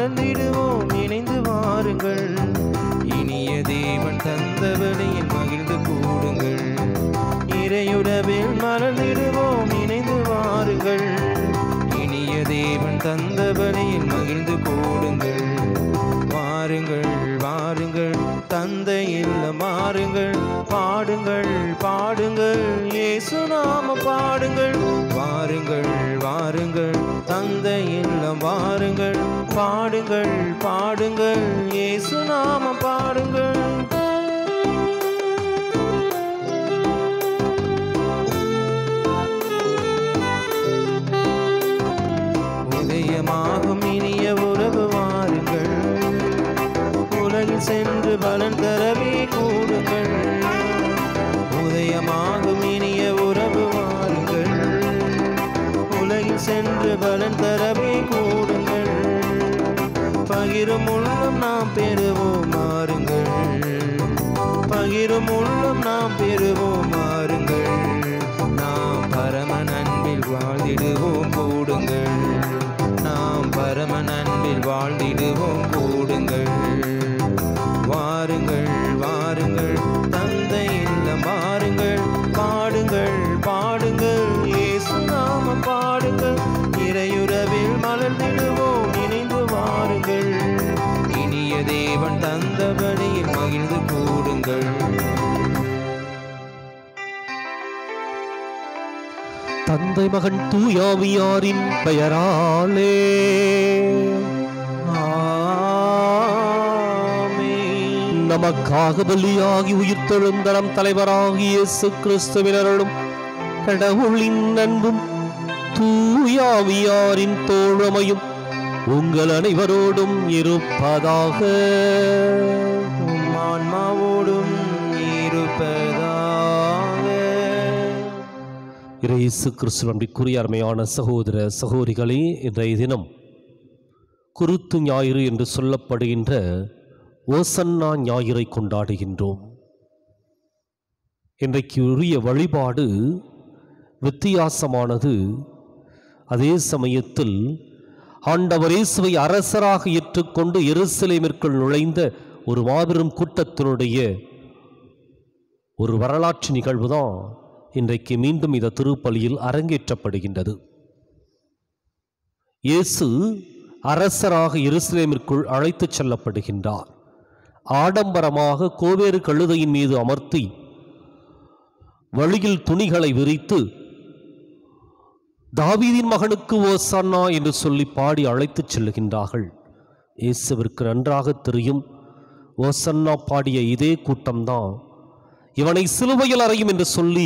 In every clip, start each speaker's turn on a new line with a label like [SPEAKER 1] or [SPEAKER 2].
[SPEAKER 1] மலர்ந்திடுவோம் இணைந்து வாருங்கள் இனிய தேவன் தந்த வழியில் மகிழ்ந்து கூடுங்கள் இறையுறவில் மலர்ந்திடுவோம் இணைந்து வாருங்கள் இனிய தேவன் தந்த வழியில் மகிழ்ந்து கூடுங்கள் வாருங்கள் வாருங்கள் தந்தை இல்லம் மாறுங்கள் பாடுங்கள் பாடுங்கள் இயேசு நாம பாடுங்கள் வாருங்கள் வாருங்கள் தந்தை இல்லம் வாருங்கள் பாடுங்கள் பாடுங்கள் இயேசு நாம பாடுங்கள் உதயமாகும் இனிய உறவு வாருங்கள் உலகில் சென்று பலன் தரவே கூடுங்கள் உதயமாகும் இனிய உறவு வாருங்கள் உலகில் சென்று பலன் தரவே கூடுங்கள் பகிரும் உள்ளம் நாம் பெறுவோம் மாறுங்கள் பகிரும் உள்ளம் நாம் பெறுவோம் மாறுங்கள் நாம் பரம நன்பில் வாழ்ந்திடுவோம் கூடுங்கள் நாம் பரம நன்பில் வாழ்ந்திடுவோம் கூடுங்கள் வாருங்கள் வாருங்கள் தந்தை இல்லம் வாருங்கள் பாடுங்கள் பாடுங்கள் இயேசு நாம பாடுங்கள் இறையுறவில் மலர்ந்திடுவோம் இணைந்து வாருங்கள் இனிய தேவன் தந்தபடியில் மகிழ்ந்து கூடுங்கள்
[SPEAKER 2] தந்தை மகன் தூயாவியாரின் பெயராலே
[SPEAKER 1] ஆமென்.
[SPEAKER 2] நமக்காக பலியாகி உயிர்த்தெழுந்த நம் தலைவராகிய இயேசு கிறிஸ்துவினர்களும் கடவுளின் அன்பும் தூயாவியாரின் தோழமையும் உங்கள் அனைவரோடும் இருப்பதாக
[SPEAKER 1] உம் ஆன்மாவோடும் இருப்பதாக
[SPEAKER 2] இயேசு கிறிஸ்து நம்பிக்குரிய அருமையான சகோதர சகோதரிகளே இன்றைய தினம் குருத்து ஞாயிறு என்று சொல்லப்படுகின்ற ஓசன்னா ஞாயிறை கொண்டாடுகின்றோம் இன்றைக்கு உரிய வழிபாடு வித்தியாசமானது அதே சமயத்தில் ஆண்டவர் இயேசுவை அரசராக ஏற்றுக்கொண்டு எருசலேமிற்குள் நுழைந்த ஒரு மாபெரும் கூட்டத்தினுடைய ஒரு வரலாற்று நிகழ்வு தான் இன்றைக்கு மீண்டும் இந்த திருப்பலியில் அரங்கேற்றப்படுகின்றது இயேசு அரசராக எருசலேமிற்குள் அழைத்துச் செல்லப்படுகின்றார் ஆடம்பரமாக கோவேறு கழுதையின் மீது அமர்த்தி வழியில் துணிகளை விரித்து தாவீதின் மகனுக்கு ஓசானா என்று சொல்லி பாடி அழைத்துச் செல்லுகின்றார்கள் இயேசுவிற்கு நன்றாக தெரியும் ஓசன்னா பாடிய இதே கூட்டம்தான் இவனை சிலுவையில் அறையும் என்று சொல்லி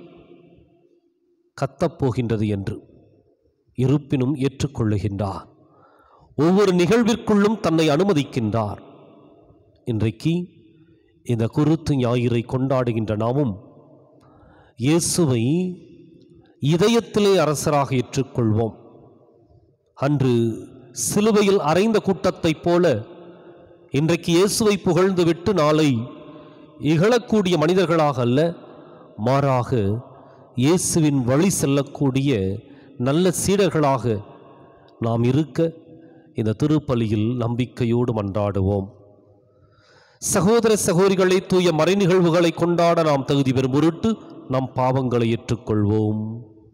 [SPEAKER 2] கத்தப் போகின்றது என்று இருப்பினும் ஏற்றுக்கொள்ளுகின்றார் ஒவ்வொரு நிகழ்விற்குள்ளும் தன்னை அனுமதிக்கின்றார் இன்றைக்கு இந்த குருத்து ஞாயிறை கொண்டாடுகின்ற நாமும் இயேசுவை இதயத்திலே அரசராக ஏற்றுக்கொள்வோம் அன்று சிலுவையில் அறைந்த கூட்டத்தைப் போல இன்றைக்கு இயேசுவை புகழ்ந்துவிட்டு நாளை இகழக்கூடிய மனிதர்களாக அல்ல மாறாக இயேசுவின் வழி செல்லக்கூடிய நல்ல சீடர்களாக நாம் இருக்க இந்த திருப்பலியில் நம்பிக்கையோடு மன்றாடுவோம் சகோதர சகோதரிகளை தூய மறை நிகழ்வுகளை கொண்டாட நாம் தகுதி பெறும் பொருட்டு நம் பாவங்களை ஏற்றுக்கொள்வோம்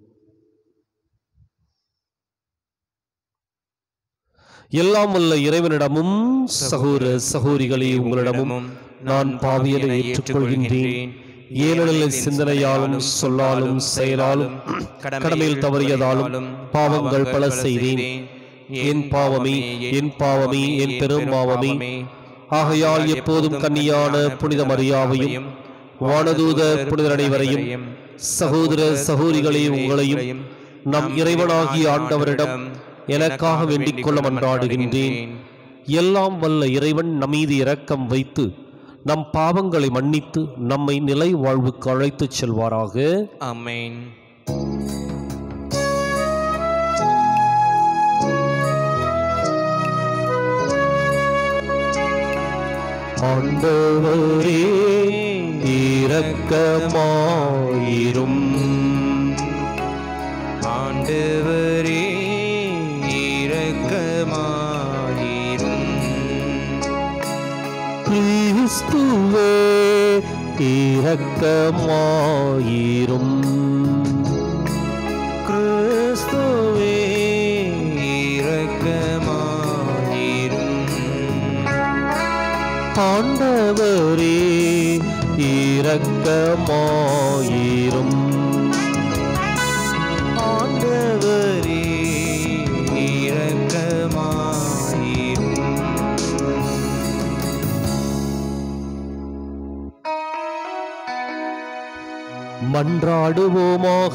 [SPEAKER 2] எல்லாம் வல்ல இறைவனிடமும் சகோதர சகோதரிகளே உங்களிடமும் நான் பாவியலை ஏற்றுக்கொள்கின்றேன் ஏனெனில் சிந்தனையாலும் சொல்லாலும் செயலாலும் கடமையில் தவறியதாலும் பாவங்கள் பல செய்தேன் என் பாவமே என் பாவமே என் பெரும் பாவமே ஆகையால் எப்போதும் கன்னியான புனித மரியாவையும் வானதூத புனிதர் அனைவரையும் சகோதர சகோதரிகளே உங்களையும் நம் இறைவனாகிய ஆண்டவரிடம் எனக்காக வேண்டிக் கொள்ள மன்றாடுகின்றேன் எல்லாம் வல்ல இறைவன் நம்மீது இரக்கம் வைத்து நம் பாவங்களை மன்னித்து நம்மை நிலை வாழ்வுக்கு அழைத்துச் செல்வாராக
[SPEAKER 1] அமேன்
[SPEAKER 2] ஆண்டவரே இரக்கமாயிரும்
[SPEAKER 1] ஆண்டவரே இரக்கமாயிரும்
[SPEAKER 2] கிறிஸ்துவே இரக்கமாயிரும்
[SPEAKER 1] கிறிஸ்துவே இரக்கமாயிரும்
[SPEAKER 2] ஆண்டவரே இரக்கமாயிரும்
[SPEAKER 1] ஆண்டவரே இரக்கமாயிரும்
[SPEAKER 2] மன்றாடுவோமாக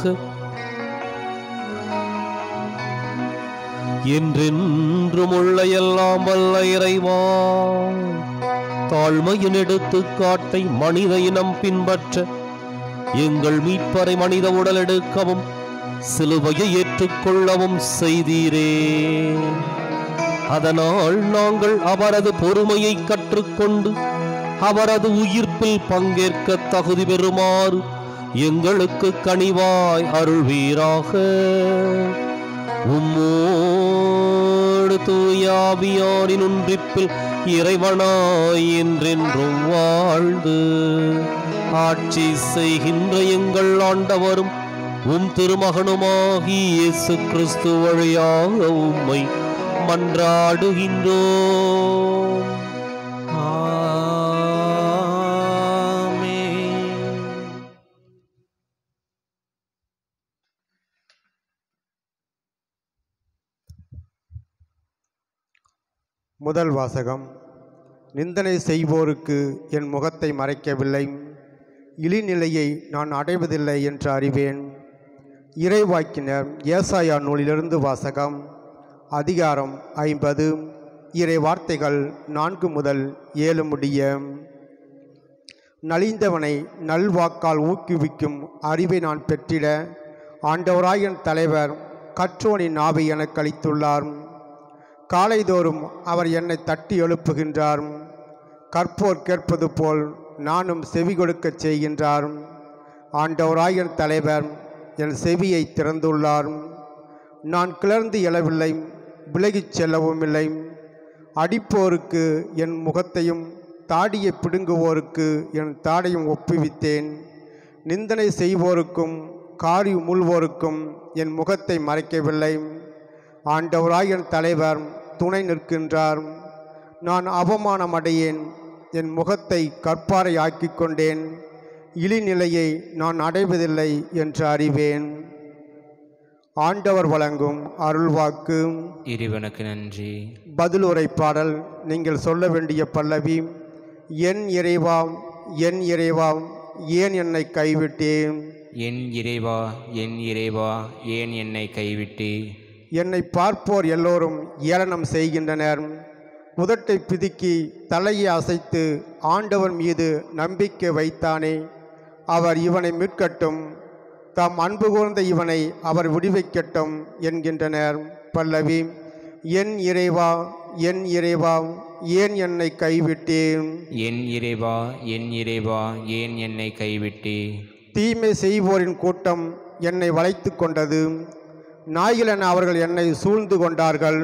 [SPEAKER 2] என்றென்றும் உள்ள எல்லாம் வல்ல இறைவா தாழ்மையின் எடுத்துக்காட்டை மனித இனம் பின்பற்ற எங்கள் மீட்பரை மனித உடல் எடுக்கவும் சிலுவையை ஏற்றுக்கொள்ளவும் செய்தீரே அதனால் நாங்கள் அவரது பொறுமையை கற்றுக்கொண்டு அவரது உயிர்ப்பில் பங்கேற்க தகுதி பெறுமாறு எங்களுக்கு கனிவாய் அருள்வீராக உம்மோடு தூயாவியாரின் ஒன்றிப்பில் இறைவனாய் என்றென்றும் வாழ்ந்து ஆட்சி செய்கின்ற எங்கள் ஆண்டவரும் உம் திருமகனுமாகி இயேசு கிறிஸ்து வழியாக உம்மை மன்றாடுகின்றோம்
[SPEAKER 1] ஆமென்
[SPEAKER 3] முதல் வாசகம் நிந்தனை செய்வோருக்கு என் முகத்தை மறைக்கவில்லை இழிநிலையை நான் அடைவதில்லை என்று அறிவேன் இறைவாக்கினர் ஏசாயா நூலிலிருந்து வாசகம் அதிகாரம் ஐம்பது இறை வார்த்தைகள் நான்கு முதல் ஏழு முடிய நலிந்தவனை நல்வாக்கால் ஊக்குவிக்கும் அறிவை நான் பெற்றிட ஆண்டவராய் என் தலைவர் கற்றோனின் நாவை எனக்கு அளித்துள்ளார் காலைதோறும் அவர் என்னை தட்டி எழுப்புகின்றார் கற்போர் கேட்பது போல் நானும் செவி கொடுக்கச் செய்கின்றார் ஆண்டவராய் என் தலைவர் என் செவியை திறந்துள்ளார் நான் கிளர்ந்து எழவில்லை விலகிச் செல்லவும் இல்லை அடிப்போருக்கு என் முகத்தையும் தாடியை பிடுங்குவோருக்கு என் தாடையும் ஒப்புவித்தேன் நிந்தனை செய்வோருக்கும் காரி முள்வோருக்கும் என் முகத்தை மறைக்கவில்லை ஆண்டவராய் என் தலைவர் துணை நிற்கின்றார் நான் அவமானம் அடையேன் என் முகத்தை கற்பாரை ஆக்கிக் கொண்டேன் இழிநிலையை நான் அடைவதில்லை என்று அறிவேன் ஆண்டவர் வழங்கும் அருள்வாக்கு
[SPEAKER 1] இறைவனுக்கு நன்றி
[SPEAKER 3] பதிலுரை பாடல் நீங்கள் சொல்ல வேண்டிய பல்லவி என் இறைவா என் இறைவா ஏன் என்னை கைவிட்டேன்
[SPEAKER 1] என் இறைவா என் இறைவா ஏன் என்னை கைவிட்டு
[SPEAKER 3] என்னை பார்ப்போர் எல்லோரும் ஏளனம் செய்கின்றனர் உதட்டை பிதுக்கி தலையை அசைத்து ஆண்டவன் மீது நம்பிக்கை வைத்தானே அவர் இவனை மீட்கட்டும் தாம் அன்பு கூர்ந்த இவனை அவர் விடுவிக்கட்டும் என்கின்றனர் பல்லவி என் இறைவா என் இறைவா ஏன் என்னை கைவிட்டேன்
[SPEAKER 1] என் இறைவா என் இறைவா ஏன் என்னை கைவிட்டு
[SPEAKER 3] தீமை செய்வோரின் கூட்டம் என்னை வளைத்து கொண்டது நாய்களென அவர்கள் என்னை சூழ்ந்து கொண்டார்கள்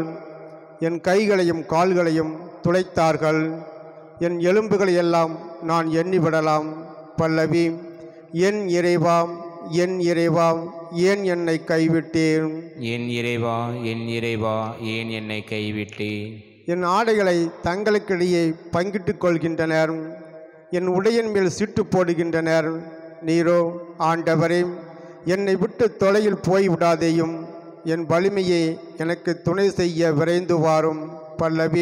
[SPEAKER 3] என் கைகளையும் கால்களையும் துளைத்தார்கள் என் எலும்புகளை எல்லாம் நான் எண்ணிவிடலாம் பல்லவி என் இறைவா என் இறைவா ஏன் என்னை கைவிட்டேன்
[SPEAKER 1] என் இறைவா என் இறைவா ஏன் என்னை கைவிட்டு
[SPEAKER 3] என் ஆடைகளை தங்களுக்கிடையே பங்கிட்டுக் கொள்கின்றனர் என் உடையின் மேல் சீட்டு போடுகின்றனர் நீரோ ஆண்டவரே என்னை விட்டு தொலையில் போய்விடாதேயும் என் வலிமையை எனக்கு துணை செய்ய விரைந்து வாரும் பல்லவி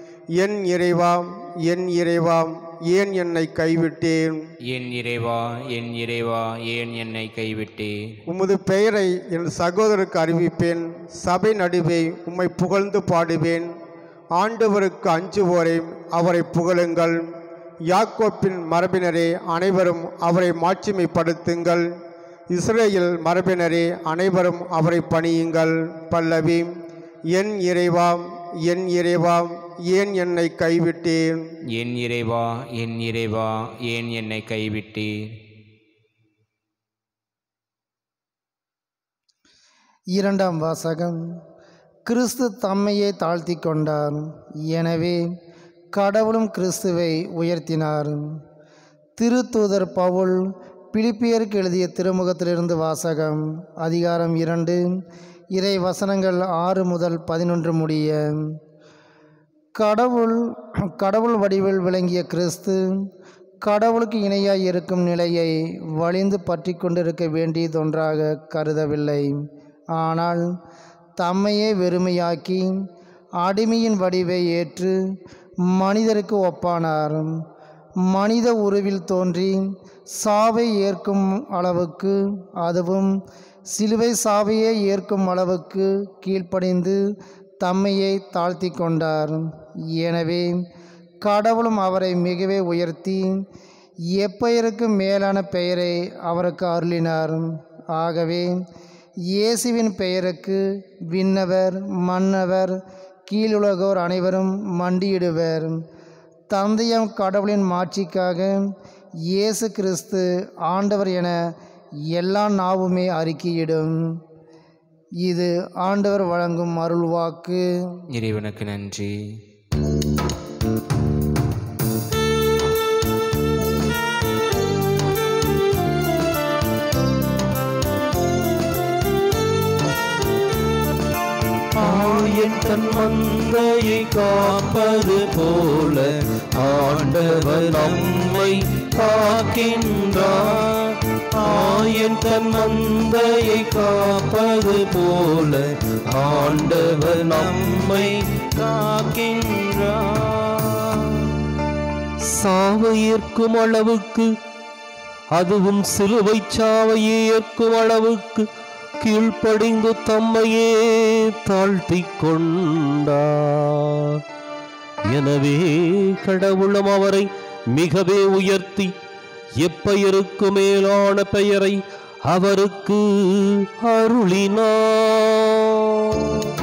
[SPEAKER 3] என் இறைவா என் இறைவா ஏன் என்னை கைவிட்டேன்
[SPEAKER 1] என் இறைவா என் இறைவா ஏன் என்னை கைவிட்டு
[SPEAKER 3] உமது பெயரை என் சகோதரருக்கு அறிவிப்பேன் சபை நடுவே உம்மை புகழ்ந்து பாடுவேன் ஆண்டவருக்கு அஞ்சுவோரே அவரை புகழுங்கள் யாக்கோப்பின் மரபினரே அனைவரும் அவரை மாட்சிமைப்படுத்துங்கள் இஸ்ரேல் மரபினரே அனைவரும் அவரை பணியுங்கள் பல்லவி என் இறைவா என் இறைவா ஏன் என்னை கைவிட்டேன்
[SPEAKER 1] என் இறைவா என் இறைவா ஏன் என்னை கைவிட்டு
[SPEAKER 4] இரண்டாம் வாசகம் கிறிஸ்து தம்மையே தாழ்த்தி கொண்டார் எனவே கடவுளும் கிறிஸ்துவை உயர்த்தினார் திருத்தூதர் பவுல் பிலிப்பியருக்கு எழுதிய திருமுகத்திலிருந்து வாசகம் அதிகாரம் இரண்டு இறை வசனங்கள் ஆறு முதல் பதினொன்று முடிய கடவுள் கடவுள் வடிவில் விளங்கிய கிறிஸ்து கடவுளுக்கு இணையாய் இருக்கும் நிலையை வலிந்து பற்றி கொண்டிருக்க வேண்டியதொன்றாக கருதவில்லை ஆனால் தம்மையே வெறுமையாக்கி அடிமையின் வடிவை ஏற்று மனிதருக்கு ஒப்பானார் மனித உருவில் தோன்றி சாவை ஏற்கும் அளவுக்கு அதுவும் சிலுவை சாவையே ஏற்கும் அளவுக்கு கீழ்ப்படிந்து தம்மையை தாழ்த்தி கொண்டார் எனவே கடவுளும் அவரை மிகவே உயர்த்தி எப்பெயருக்கு மேலான பெயரை அவருக்கு அருளினார் ஆகவே இயேசுவின் பெயருக்கு விண்ணவர் மன்னவர் கீழுலகோர் அனைவரும் மண்டியிடுவர் தந்தையம் கடவுளின் மாட்சிக்காக இயேசு கிறிஸ்து ஆண்டவர் என எல்லா நாவுமே அறிக்கையிடும் இது ஆண்டவர் வழங்கும் அருள்வாக்கு
[SPEAKER 1] இறைவனுக்கு நன்றி
[SPEAKER 2] ஆயன் தன் மந்தையை காப்பது போல ஆண்டவர் நம்மை காக்கின்றார் ஆயன் தன் மந்தையை காப்பது போல ஆண்டவர் நம்மை காக்கின்றார் சாவை ஏற்கும் அளவுக்கு அதுவும் சிலுவை சாவையை ஏற்கும் அளவுக்கு கீழ்ப்படிந்து தம்மையே தாழ்த்தி கொண்டார் எனவே கடவுளும் அவரை மிகவே உயர்த்தி எப்பெயருக்கு மேலான பெயரை அவருக்கு அருளினார்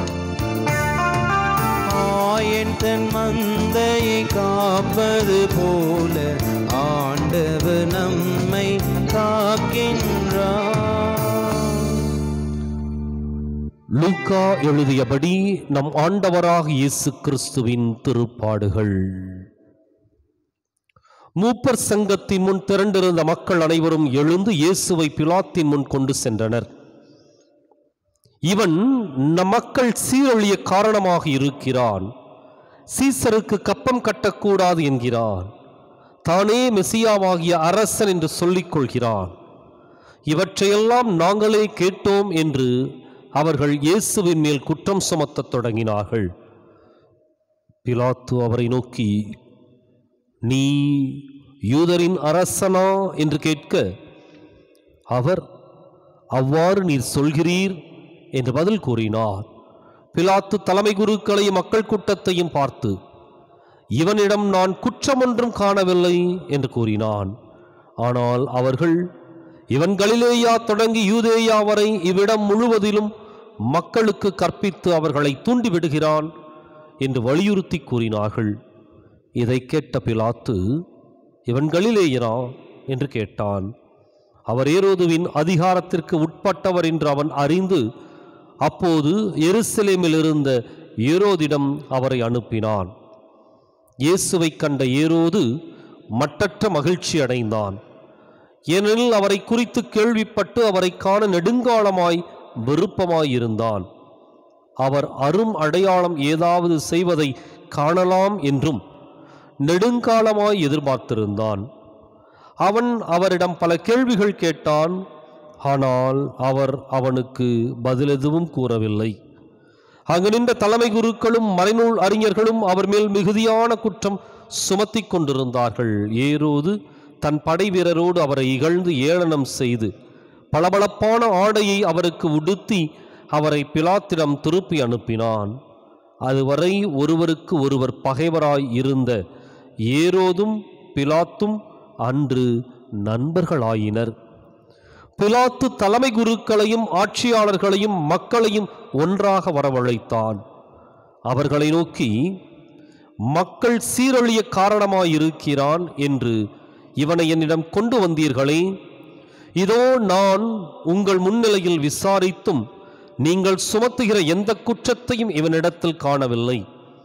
[SPEAKER 1] ஆயன் தன் மந்தையை காப்பது போல ஆண்டவர் நம்மை காக்கின்றார்
[SPEAKER 2] லூக்கா எழுதியபடி நம் ஆண்டவராக இயேசு கிறிஸ்துவின் திருப்பாடுகள் மூப்பர் சங்கத்தின் முன் திரண்டிருந்த மக்கள் அனைவரும் எழுந்து இயேசுவை பிலாத்தின் முன் கொண்டு சென்றனர் இவன் நம் மக்கள் சீரழிய காரணமாக இருக்கிறான் சீசருக்கு கப்பம் கட்டக்கூடாது என்கிறான் தானே மெசியாவாகிய அரசன் என்று சொல்லிக் கொள்கிறான் இவற்றையெல்லாம் நாங்களே கேட்டோம் என்று அவர்கள் இயேசுவின் மேல் குற்றம் சுமத்தத் தொடங்கினார்கள் பிலாத்து அவரை நோக்கி நீ யூதரின் அரசனா என்று கேட்க அவர் அவ்வாறு நீர் சொல்கிறீர் என்று பதில் கூறினார் பிலாத்து தலைமை குருக்களையும் மக்கள் கூட்டத்தையும் பார்த்து இவனிடம் நான் குற்றம் ஒன்றும் காணவில்லை என்று கூறினான் ஆனால் அவர்கள் இவன் கலிலேயா தொடங்கி யூதேயா வரை இவ்விடம் முழுவதிலும் மக்களுக்கு கற்பித்து அவர்களை தூண்டிவிடுகிறான் என்று வலியுறுத்தி கூறினார்கள் இதை கேட்ட பிலாத்து இவன் கலிலேயனா என்று கேட்டான் அவர் ஏரோதுவின் அதிகாரத்திற்கு உட்பட்டவர் என்று அவன் அறிந்து அப்போது எருசலேமில் இருந்த ஏரோதிடம் அவரை அனுப்பினான் இயேசுவை கண்ட ஏரோது மட்டற்ற மகிழ்ச்சி அடைந்தான் ஏனெனில் அவரை குறித்து கேள்விப்பட்டு அவரை காண நெடுங்காலமாய் விருப்பமாயிருந்தான் அவர் அரும் அடையாளம் ஏதாவது செய்வதை காணலாம் என்றும் நெடுங்காலமாய் எதிர்பார்த்திருந்தான் அவன் அவரிடம் பல கேள்விகள் கேட்டான் ஆனால் அவர் அவனுக்கு பதில் எதுவும் கூறவில்லை அங்கு நின்ற தலைமை குருக்களும் மறைநூல் அறிஞர்களும் அவர் மேல் மிகுதியான குற்றம் சுமத்திக் கொண்டிருந்தார்கள் ஏரோது தன் படை வீரரோடு அவரை இகழ்ந்து ஏளனம் செய்து பளபளப்பான ஆடையை அவருக்கு உடுத்தி அவரை பிலாத்திடம் திருப்பி அனுப்பினான் அதுவரை ஒருவருக்கு ஒருவர் பகைவராய் இருந்த ஏரோதும் பிலாத்தும் அன்று நண்பர்களாயினர் பிலாத்து தலைமை குருக்களையும் ஆட்சியாளர்களையும் மக்களையும் ஒன்றாக வரவழைத்தான் அவர்களை நோக்கி மக்கள் சீரழிய காரணமாயிருக்கிறான் என்று இவனை என்னிடம் கொண்டு வந்தீர்களே இதோ நான் உங்கள் முன்னிலையில் விசாரித்தும் நீங்கள் சுமத்துகிற எந்த குற்றத்தையும் இவனிடத்தில் காணவில்லை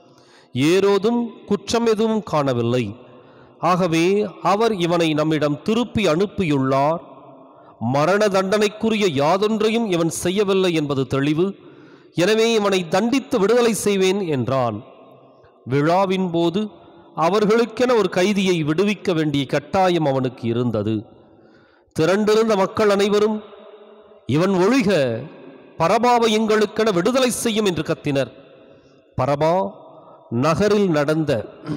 [SPEAKER 2] ஏரோதும் குற்றம் எதுவும் காணவில்லை ஆகவே அவர் இவனை நம்மிடம் திருப்பி அனுப்பியுள்ளார் மரண தண்டனைக்குரிய யாதொன்றையும் இவன் செய்யவில்லை என்பது தெளிவு எனவே இவனை தண்டித்து விடுதலை செய்வேன் என்றான் விழாவின் போது அவர்களுக்கென ஒரு கைதியை விடுவிக்க வேண்டிய கட்டாயம் அவனுக்கு இருந்தது திரண்டிருந்த மக்கள் அனைவரும் இவன் ஒழிக பரபாவை எங்களுக்கென விடுதலை செய்யும் என்று கத்தினர் பரபா நகரில் நடந்த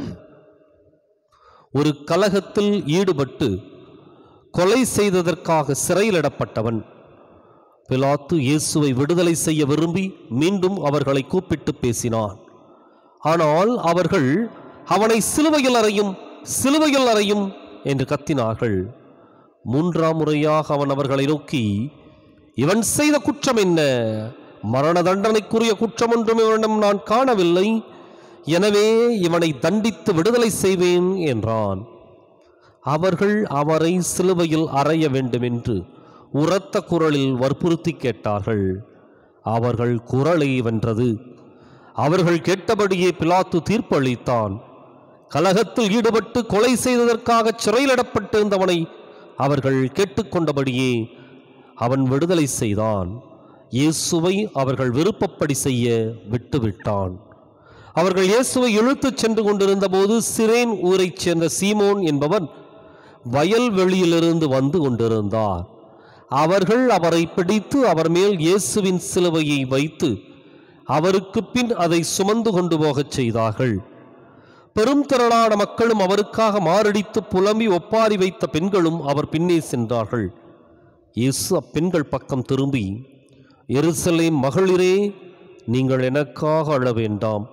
[SPEAKER 2] ஒரு கலகத்தில் ஈடுபட்டு கொலை செய்ததற்காக சிறையிலிடப்பட்டவன் பிலாத்து இயேசுவை விடுதலை செய்ய விரும்பி மீண்டும் அவர்களை கூப்பிட்டு பேசினான் ஆனால் அவர்கள் அவனை சிலுவையில் அறையும் சிலுவையில் அறையும் என்று கத்தினார்கள் மூன்றாம் முறையாக அவன் அவர்களை நோக்கி இவன் செய்த குற்றம் என்ன மரண தண்டனைக்குரிய குற்றம் ஒன்றும் இவனிடம் நான் காணவில்லை எனவே இவனை தண்டித்து விடுதலை செய்வேன் என்றான் அவர்கள் அவரை சிலுவையில் அறைய வேண்டுமென்று உரத்த குரலில் வற்புறுத்தி கேட்டார்கள் அவர்கள் குரலை வென்றது அவர்கள் கேட்டபடியே பிலாத்து தீர்ப்பளித்தான் கலகத்தில் ஈடுபட்டு கொலை செய்ததற்காக சிறையிலிடப்பட்டிருந்தவனை அவர்கள் கேட்டுக்கொண்டபடியே அவன் விடுதலை செய்தான் இயேசுவை அவர்கள் விருப்பப்படி செய்ய விட்டுவிட்டான் அவர்கள் இயேசுவை இழுத்துச் சென்று கொண்டிருந்தபோது சிரேன் ஊரைச் சேர்ந்த சீமோன் என்பவன் வயல்வெளியிலிருந்து வந்து கொண்டிருந்தார் அவர்கள் அவரை பிடித்து அவர் மேல் இயேசுவின் சிலுவையை வைத்து அவருக்கு பின் அதை சுமந்து கொண்டு போகச் செய்தார்கள் பெரும் திரளான மக்களும் அவருக்காக மாரடித்து புலம்பி ஒப்பாரி வைத்த பெண்களும் அவர் பின்னே சென்றார்கள் இயேசு அப்பெண்கள் பக்கம் திரும்பி எருசலேம் மகளிரே நீங்கள் எனக்காக அழ வேண்டாம்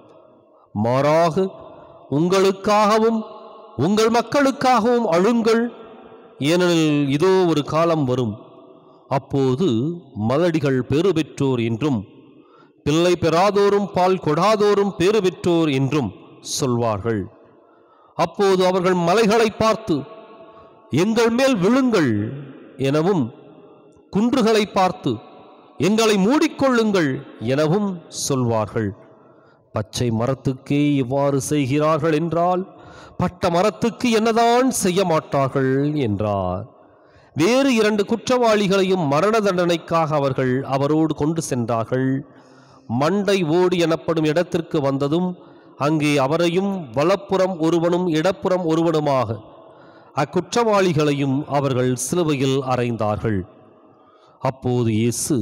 [SPEAKER 2] மாறாக உங்களுக்காகவும் உங்கள் மக்களுக்காகவும் அழுங்கள் ஏனெனில் இதோ ஒரு காலம் வரும் அப்போது மலடிகள் பேறு பெற்றோர் என்றும் பிள்ளை பெறாதோரும் பால் கொடாதோரும் பேறு பெற்றோர் என்றும் சொல்வார்கள் அப்போது அவர்கள் மலைகளை பார்த்து எங்கள் மேல் விழுங்கள் எனவும் குன்றுகளை பார்த்து எங்களை மூடிக்கொள்ளுங்கள் எனவும் சொல்வார்கள் பச்சை மரத்துக்கே இவ்வாறு செய்கிறார்கள் என்றால் பட்ட மரத்துக்கு என்னதான் செய்ய மாட்டார்கள் என்றார் வேறு இரண்டு குற்றவாளிகளையும் மரண தண்டனைக்காக அவர்கள் அவரோடு கொண்டு சென்றார்கள் மண்டை ஓடு எனப்படும் இடத்திற்கு வந்ததும் அங்கே அவரையும் வலப்புறம் ஒருவனும் இடப்புறம் ஒருவனுமாக அக்குற்றவாளிகளையும் அவர்கள் சிலுவையில் அறைந்தார்கள் அப்போது இயேசு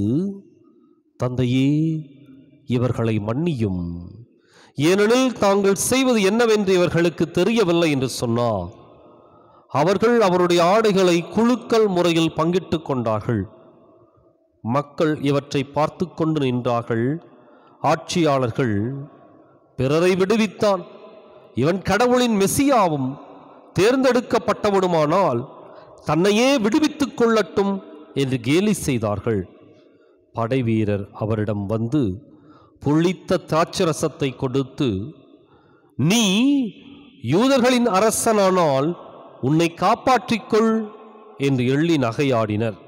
[SPEAKER 2] தந்தையே இவர்களை மன்னியும் ஏனெனில் தாங்கள் செய்வது என்னவென்று இவர்களுக்கு தெரியவில்லை என்று சொன்னார் அவர்கள் அவருடைய ஆடைகளை குழுக்கள் முறையில் பங்கிட்டுக் கொண்டார்கள் மக்கள் இவற்றை பார்த்து கொண்டு நின்றார்கள் ஆட்சியாளர்கள் பிறரை விடுவித்தான் இவன் கடவுளின் மெசியாவும் தேர்ந்தெடுக்கப்பட்டவனுமானால் தன்னையே விடுவித்துக் கொள்ளட்டும் என்று கேலி செய்தார்கள் படைவீரர் அவரிடம் வந்து புளித்த திராட்சரசத்தை கொடுத்து நீ யூதர்களின் அரசனானால் உன்னை காப்பாற்றிக்கொள் என்று எள்ளி நகையாடினர்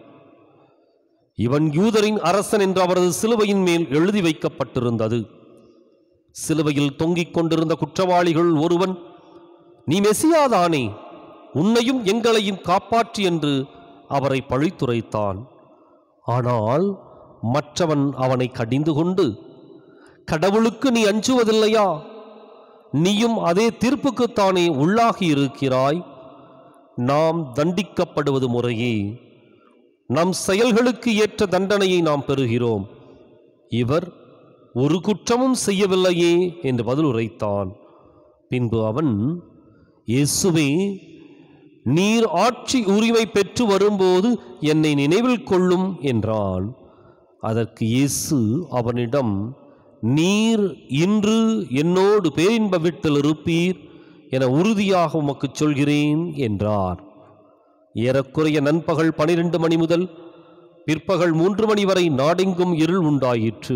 [SPEAKER 2] இவன் யூதரின் அரசன் என்று அவரது சிலுவையின் மேல் எழுதி வைக்கப்பட்டிருந்தது சிலுவையில் தொங்கிக் கொண்டிருந்த குற்றவாளிகள் ஒருவன் நீ மெசியாதானே உன்னையும் எங்களையும் காப்பாற்றி என்று அவரை பழித்துரைத்தான் ஆனால் மற்றவன் அவனை கடிந்து கொண்டு கடவுளுக்கு நீ அஞ்சுவதில்லையா நீயும் அதே தீர்ப்புக்குத்தானே உள்ளாகி இருக்கிறாய் நாம் தண்டிக்கப்படுவது முறையே நம் செயல்களுக்கு ஏற்ற தண்டனையை நாம் பெறுகிறோம் இவர் ஒரு குற்றமும் செய்யவில்லையே என்று பதில் உரைத்தான் பின்பு அவன் இயேசுவே நீர் ஆட்சி உரிமை பெற்று வரும்போது என்னை நினைவில் கொள்ளும் என்றான் அதற்கு இயேசு அவனிடம் நீர் இன்று என்னோடு பேரின்ப வீட்டில் இருப்பீர் என உறுதியாக உமக்குச் சொல்கிறேன் என்றார் ஏறக்குறைய நண்பகல் பனிரெண்டு மணி முதல் பிற்பகல் மூன்று மணி வரை நாடெங்கும் இருள் உண்டாயிற்று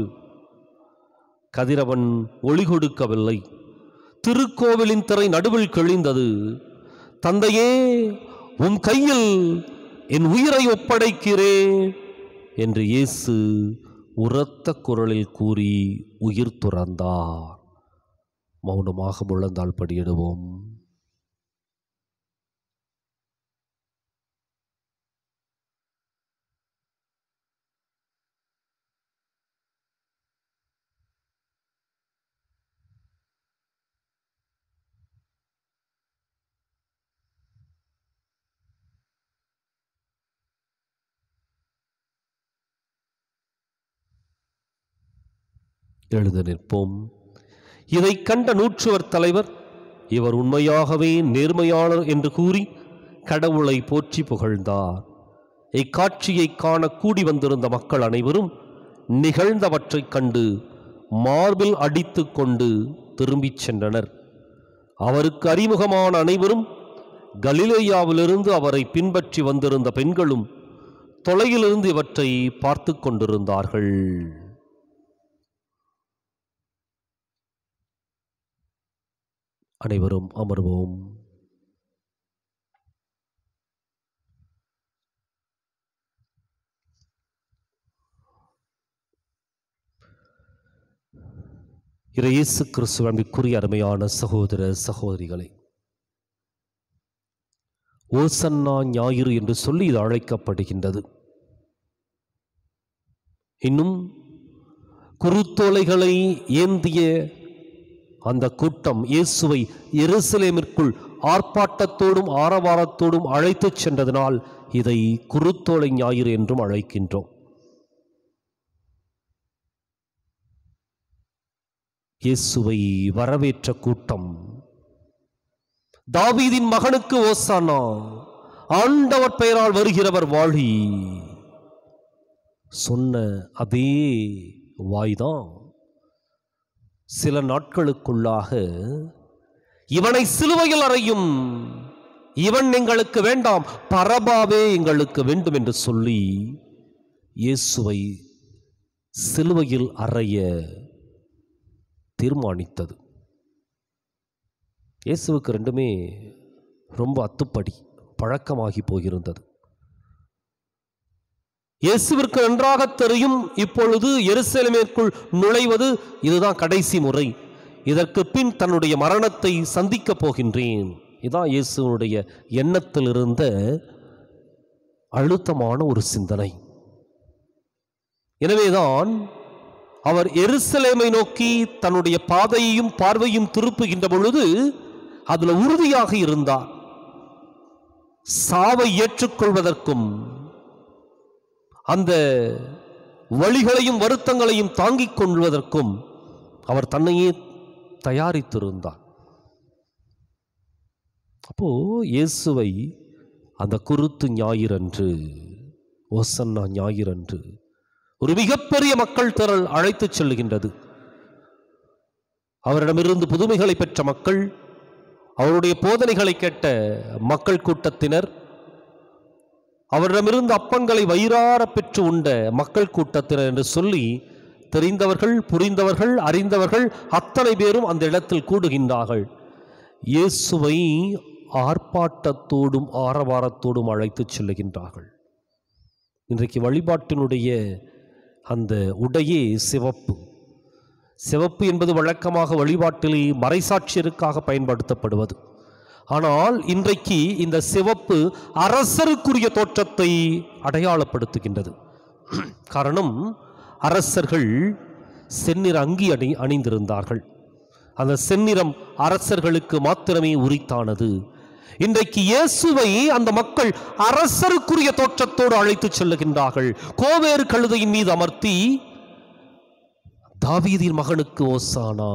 [SPEAKER 2] கதிரவன் ஒளி கொடுக்கவில்லை திருக்கோவிலின் திரை நடுவில் கிழிந்தது தந்தையே உன் கையில் என் உயிரை ஒப்படைக்கிறேன் என்று இயேசு உரத்த குரலில் கூறி உயிர் துறந்தார் மௌனமாக முழந்தால் படியிடுவோம் எழுந்து நிற்போம் இதை கண்ட நூற்றுவர் தலைவர் இவர் உண்மையாகவே நேர்மையாளர் என்று கூறி கடவுளை போற்றி புகழ்ந்தார் இக்காட்சியை காண கூடி வந்திருந்த மக்கள் அனைவரும் நிகழ்ந்தவற்றைக் கண்டு மார்பில் அடித்துக் கொண்டு திரும்பிச் சென்றனர் அவருக்கு அறிமுகமான அனைவரும் கலிலேயாவிலிருந்து அவரை பின்பற்றி வந்திருந்த பெண்களும் தொலையிலிருந்து இவற்றை பார்த்து கொண்டிருந்தார்கள் அனைவரும் அமர்வோம் இறை இயேசு கிறிஸ்துவ அன்பிற்குரிய அருமையான சகோதர சகோதரிகளை ஓசன்னா ஞாயிறு என்று சொல்லி இது அழைக்கப்படுகின்றது இன்னும் குருத்தோலைகளை ஏந்திய அந்த கூட்டம் இயேசுவை எருசலேமிற்குள் ஆர்ப்பாட்டத்தோடும் ஆரவாரத்தோடும் அழைத்துச் சென்றதனால் இதை குருத்தோலை ஞாயிறு என்றும் அழைக்கின்றோம் இயேசுவை வரவேற்ற கூட்டம் தாவீதின் மகனுக்கு ஓசானா ஆண்டவர் பெயரால் வருகிறவர் வாழி சொன்ன அதே வாய்தான் சில நாட்களுக்குள்ளாக இவனை சிலுவையில் அறையும் இவன் எங்களுக்கு வேண்டாம் பரபாவே எங்களுக்கு வேண்டும் என்று சொல்லி இயேசுவை சிலுவையில் அறைய தீர்மானித்தது இயேசுவுக்கு ரெண்டுமே ரொம்ப அத்துப்படி பழக்கமாகி போயிருந்தது இயேசுவிற்கு நன்றாக தெரியும் இப்பொழுது எருசலேமிற்குள் நுழைவது இதுதான் கடைசி முறை இதற்கு பின் தன்னுடைய மரணத்தை சந்திக்கப் போகின்றேன் இதான் இயேசுனுடைய எண்ணத்தில் இருந்த அழுத்தமான ஒரு சிந்தனை எனவேதான் அவர் எருசலேமை நோக்கி தன்னுடைய பாதையையும் பார்வையும் திருப்புகின்ற பொழுது அதுல உறுதியாக இருந்தார் சாவை ஏற்றுக்கொள்வதற்கும் அந்த வழிகளையும் வருத்தங்களையும் தாங்கிக் கொள்வதற்கும் அவர் தன்னையே தயாரித்திருந்தார் அப்போ இயேசுவை அந்த குருத்து ஞாயிறன்று ஒசன்னா ஞாயிறன்று ஒரு மிகப்பெரிய மக்கள் திரள் அழைத்துச் செல்கின்றது அவரிடமிருந்து புதுமைகளை பெற்ற மக்கள் அவருடைய போதனைகளை கேட்ட மக்கள் கூட்டத்தினர் அவரிடமிருந்து அப்பங்களை வயிறார பெற்று உண்ட மக்கள் கூட்டத்தினர் என்று சொல்லி தெரிந்தவர்கள் புரிந்தவர்கள் அறிந்தவர்கள் அத்தனை பேரும் அந்த இடத்தில் கூடுகின்றார்கள் இயேசுவை ஆர்ப்பாட்டத்தோடும் ஆரவாரத்தோடும் அழைத்துச் செல்லுகின்றார்கள் இன்றைக்கு வழிபாட்டினுடைய அந்த உடையே சிவப்பு சிவப்பு என்பது வழக்கமாக வழிபாட்டில் மறைசாட்சியருக்காக பயன்படுத்தப்படுவது ஆனால் இன்றைக்கு இந்த சிவப்பு அரசருக்குரிய தோற்றத்தை அடையாளப்படுத்துகின்றது காரணம் அரசர்கள் செந்நிற அங்கி அணி அணிந்திருந்தார்கள் அந்த செந்நிறம் அரசர்களுக்கு மாத்திரமே உரித்தானது இன்றைக்கு இயேசுவை அந்த மக்கள் அரசருக்குரிய தோற்றத்தோடு அழைத்துச் செல்லுகின்றார்கள் கோவேறு கழுதையின் மீது அமர்த்தி தாவீதின் மகனுக்கு ஓசானா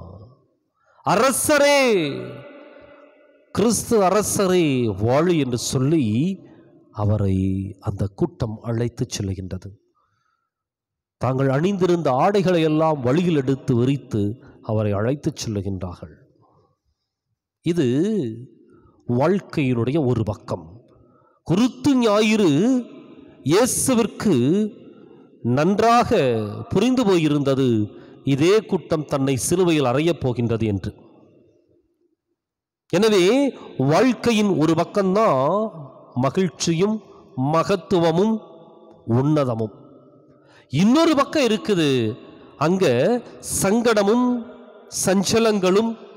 [SPEAKER 2] அரசரே கிறிஸ்து அரசரே வாழு என்று சொல்லி அவரை அந்த கூட்டம் அழைத்துச் செல்லுகின்றது தாங்கள் அணிந்திருந்த ஆடைகளை எல்லாம் வழியில் எடுத்து விரித்து அவரை அழைத்துச் செல்லுகின்றார்கள் இது வாழ்க்கையினுடைய ஒரு பக்கம் குருத்து ஞாயிறு இயேசுவிற்கு நன்றாக புரிந்து போயிருந்தது இதே கூட்டம் தன்னை சிலுவையில் அறையப் போகின்றது என்று எனவே வாழ்க்கையின் ஒரு பக்கம்தான் மகிழ்ச்சியும் மகத்துவமும் உன்னதமும் இன்னொரு பக்கம் இருக்குது அங்க சங்கடமும் சஞ்சலங்களும்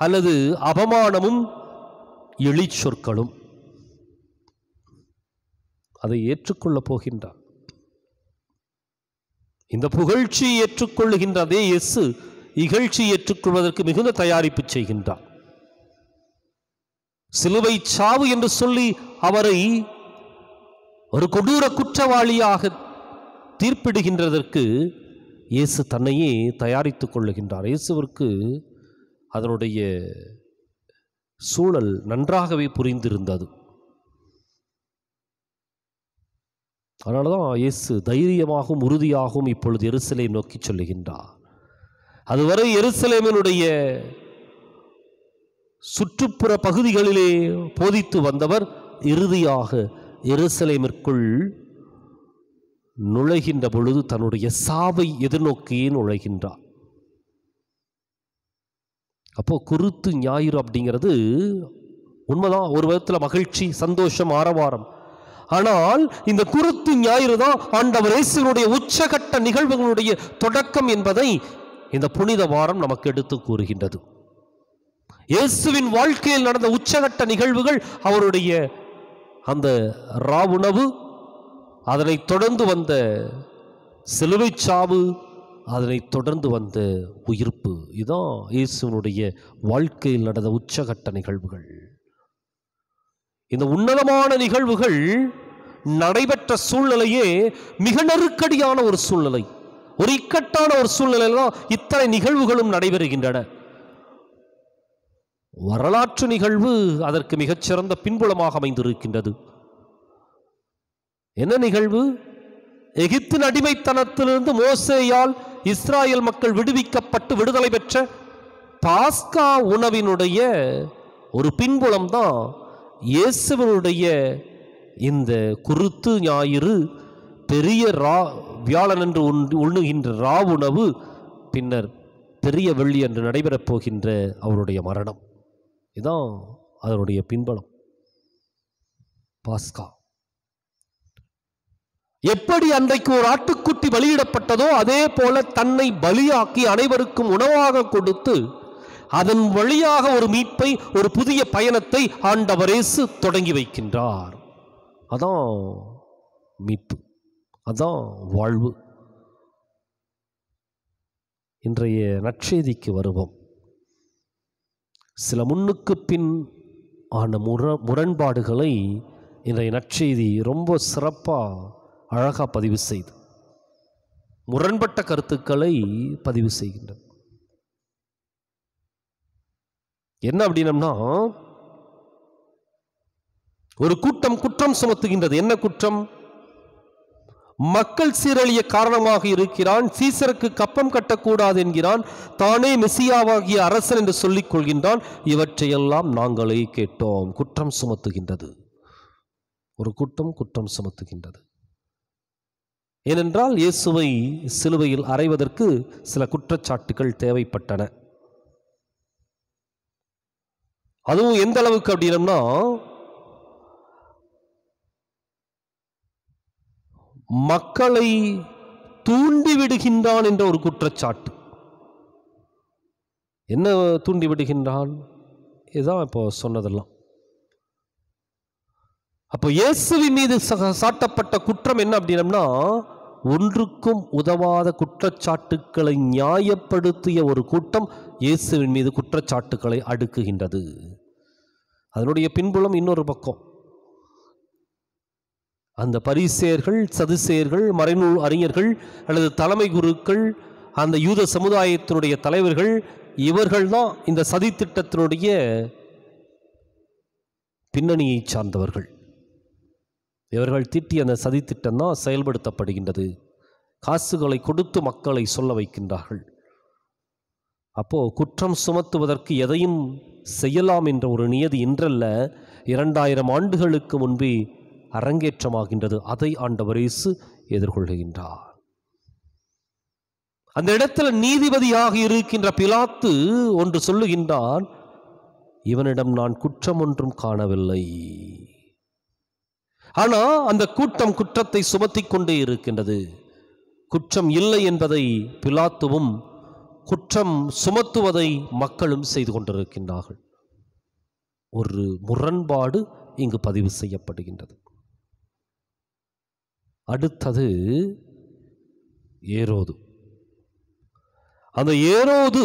[SPEAKER 2] அல்லது அவமானமும் எளிச்சொற்களும் அதை ஏற்றுக்கொள்ளப் போகின்றார் இந்த புகழ்ச்சியை ஏற்றுக்கொள்ளுகின்ற அதே இயேசு இகழ்ச்சி ஏற்றுக்கொள்வதற்கு மிகுந்த தயாரிப்பு செய்கின்றார் சிலுவை சாவு என்று சொல்லி அவரை ஒரு கொடூர குற்றவாளியாக தீர்ப்பிடுகின்றதற்கு இயேசு தன்னையே தயாரித்துக் கொள்ளுகின்றார் இயேசுவிற்கு அதனுடைய சூழல் நன்றாகவே புரிந்திருந்தது அதனால தான் இயேசு தைரியமாகவும் உறுதியாகவும் இப்பொழுது எருசலேம் நோக்கி சொல்லுகின்றார் அதுவரை எருசலேமினுடைய சுற்றுப்புற பகுதிகளிலே போதித்து வந்தவர் இறுதியாக எருசலேமிற்குள் நுழைகின்ற பொழுது தன்னுடைய சாவை எதிர்நோக்கியே நுழைகின்றார் அப்போ குருத்து ஞாயிறு அப்படிங்கிறது உண்மைதான் ஒரு விதத்தில் மகிழ்ச்சி சந்தோஷம் ஆரவாரம் ஆனால் இந்த குருத்து ஞாயிறு தான் ஆண்டவர் இயேசுவினுடைய உச்சகட்ட நிகழ்வுகளுடைய தொடக்கம் என்பதை இந்த புனித வாரம் நமக்கு எடுத்து கூறுகின்றது இயேசுவின் வாழ்க்கையில் நடந்த உச்சகட்ட நிகழ்வுகள் அவருடைய அந்த ராவுணவு அதனைத் தொடர்ந்து வந்த சிலுவைச் சாவு அதனைத் தொடர்ந்து வந்த உயிர்ப்பு இதுதான் இயேசுவினுடைய வாழ்க்கையில் நடந்த உச்சகட்ட நிகழ்வுகள் இந்த உன்னதமான நிகழ்வுகள் நடைபெற்ற சூழ்நிலையே மிக நெருக்கடியான ஒரு சூழ்நிலை ஒரு இக்கட்டான ஒரு சூழ்நிலையில் தான் இத்தனை நிகழ்வுகளும் நடைபெறுகின்றன வரலாற்று நிகழ்வு அதற்கு மிகச்சிறந்த பின்புலமாக அமைந்திருக்கின்றது என்ன நிகழ்வு எகிப்தின் அடிமைத்தனத்திலிருந்து மோசேயால் இஸ்ராயல் மக்கள் விடுவிக்கப்பட்டு விடுதலை பெற்ற பாஸ்கா உணவினுடைய ஒரு பின்புலம் தான் இயேசுவனுடைய இந்த குருத்து ஞாயிறு பெரிய ரா வியாழன் என்று உண்டு உண்ணுகின்ற ரா உணவு பின்னர் பெரிய வெள்ளி என்று நடைபெறப் போகின்ற அவருடைய மரணம் இதான் அதனுடைய பின்பலம் பாஸ்கா எப்படி அன்றைக்கு ஒரு ஆட்டுக்குட்டி பலியிடப்பட்டதோ அதே போல தன்னை பலியாக்கி அனைவருக்கும் உணவாக கொடுத்து அதன் வழியாக ஒரு மீட்பை ஒரு புதிய பயணத்தை ஆண்டவரேசு தொடங்கி வைக்கின்றார் அதான் மீட்பு அதான் வாழ்வு இன்றைய நற்செய்திக்கு வருவோம் சில முன்னுக்கு பின் ஆன முர முரண்பாடுகளை இன்றைய நற்செய்தி ரொம்ப சிறப்பாக அழகாக பதிவு செய்து முரண்பட்ட கருத்துக்களை பதிவு செய்கின்றது என்ன அப்படின்னம்னா ஒரு கூட்டம் குற்றம் சுமத்துகின்றது என்ன குற்றம் மக்கள் சீரழிய காரணமாக இருக்கிறான் சீசருக்கு கப்பம் கட்டக்கூடாது என்கிறான் தானே மெசியாவாகிய அரசன் என்று சொல்லிக் கொள்கின்றான் இவற்றையெல்லாம் நாங்களே கேட்டோம் குற்றம் சுமத்துகின்றது ஒரு கூட்டம் குற்றம் சுமத்துகின்றது ஏனென்றால் இயேசுவை சிலுவையில் அறைவதற்கு சில குற்றச்சாட்டுகள் தேவைப்பட்டன அதுவும் எந்த அளவுக்கு அப்படின்னம்னா மக்களை தூண்டி விடுகின்றான் என்ற ஒரு குற்றச்சாட்டு என்ன தூண்டி விடுகின்றான் இதுதான் இப்போ சொன்னதெல்லாம் அப்போ இயேசுவின் மீது சக- சாட்டப்பட்ட குற்றம் என்ன அப்படின்னம்னா ஒன்றுக்கும் உதவாத குற்றச்சாட்டுக்களை நியாயப்படுத்திய ஒரு கூட்டம் இயேசுவின் மீது குற்றச்சாட்டுக்களை அடுக்குகின்றது அதனுடைய பின்புலம் இன்னொரு பக்கம் அந்த பரிசேயர்கள் சதுசேயர்கள் மறைநூல் அறிஞர்கள் அல்லது தலைமை குருக்கள் அந்த யூத சமுதாயத்தினுடைய தலைவர்கள் இவர்கள்தான் இந்த சதித்திட்டத்தினுடைய பின்னணியை சார்ந்தவர்கள் இவர்கள் தீட்டிய அந்த சதித்திட்டம் தான் செயல்படுத்தப்படுகின்றது காசுகளை கொடுத்து மக்களை சொல்ல வைக்கின்றார்கள் அப்போ குற்றம் சுமத்துவதற்கு எதையும் செய்யலாம் என்ற ஒரு நியதி இன்றல்ல இரண்டாயிரம் ஆண்டுகளுக்கு முன்பே அரங்கேற்றமாகின்றது அதை ஆண்டவர் இயேசு எதிர்கொள்கின்றார் அந்த இடத்துல நீதிபதியாக இருக்கின்ற பிலாத்து ஒன்று சொல்லுகின்றான் இவனிடம் நான் குற்றம் ஒன்றும் காணவில்லை ஆனா அந்த கூட்டம் குற்றத்தை சுமத்திக் கொண்டே இருக்கின்றது குற்றம் இல்லை என்பதை பிலாத்துவும் குற்ற குற்றம் சுமத்துவதை மக்களும் செய்து கொண்டிருக்கின்றார்கள் ஒரு முரண்பாடு இங்கு பதிவு செய்யப்படுகின்றது அடுத்தது ஏரோது அந்த ஏரோது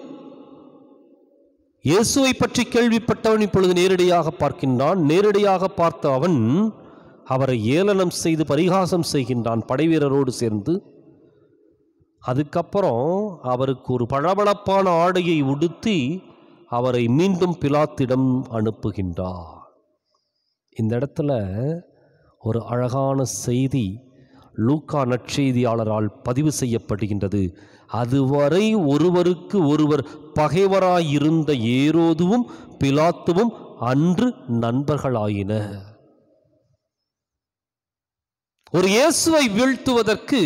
[SPEAKER 2] இயேசுவை பற்றி கேள்விப்பட்டவன் இப்பொழுது நேரடியாக பார்க்கின்றான் நேரடியாக பார்த்த அவன் அவரை ஏளனம் செய்து பரிகாசம் செய்கின்றான் படைவீரரோடு சேர்ந்து அதுக்கப்புறம் அவருக்கு ஒரு பளபளப்பான ஆடையை உடுத்தி அவரை மீண்டும் பிலாத்திடம் அனுப்புகின்றார் இந்த இடத்துல ஒரு அழகான செய்தி லூக்கா நற்செய்தியாளரால் பதிவு செய்யப்படுகின்றது அதுவரை ஒருவருக்கு ஒருவர் பகைவராயிருந்த ஏரோதுவும் பிலாத்துவும் அன்று நண்பர்களாயின ஒரு இயேசுவை வீழ்த்துவதற்கு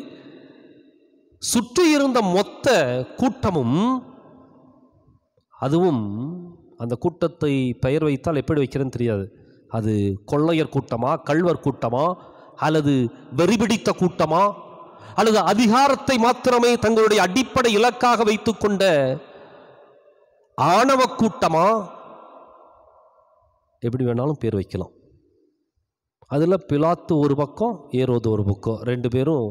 [SPEAKER 2] சுற்றி இருந்த மொத்த கூட்டமும் அதுவும் அந்த கூட்டத்தை பெயர் வைத்தால் எப்படி வைக்கிறேன்னு தெரியாது அது கொள்ளையர் கூட்டமா கள்வர் கூட்டமா அல்லது வெறிபிடித்த கூட்டமா அல்லது அதிகாரத்தை மாத்திரமே தங்களுடைய அடிப்படை இலக்காக வைத்துக்கொண்ட ஆணவ கூட்டமா எப்படி வேணாலும் பேர் வைக்கலாம் அதில் பிலாத்து ஒரு பக்கம் ஏரோது ஒரு பக்கம் ரெண்டு பேரும்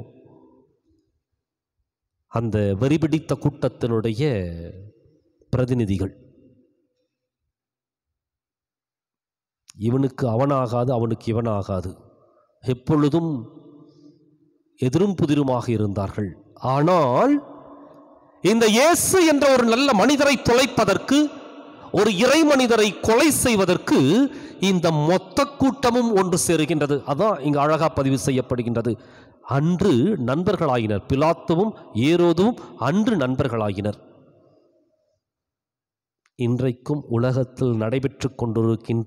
[SPEAKER 2] அந்த வெறிபிடித்த கூட்டத்தினுடைய பிரதிநிதிகள் இவனுக்கு அவனாகாது அவனுக்கு இவனாகாது எப்பொழுதும் எதிரும் புதிருமாக இருந்தார்கள் ஆனால் இந்த இயேசு என்ற ஒரு நல்ல மனிதரை தொலைப்பதற்கு ஒரு இறை மனிதரை கொலை செய்வதற்கு இந்த மொத்த கூட்டமும் ஒன்று சேருகின்றது அதான் இங்கு அழகா பதிவு செய்யப்படுகின்றது அன்று நண்பர்களாயினர் பிலாத்துவும் ஏரோதுவும் அன்று நண்பர்களாயினர் இன்றைக்கும் உலகத்தில் நடைபெற்று கொண்டிருக்கின்ற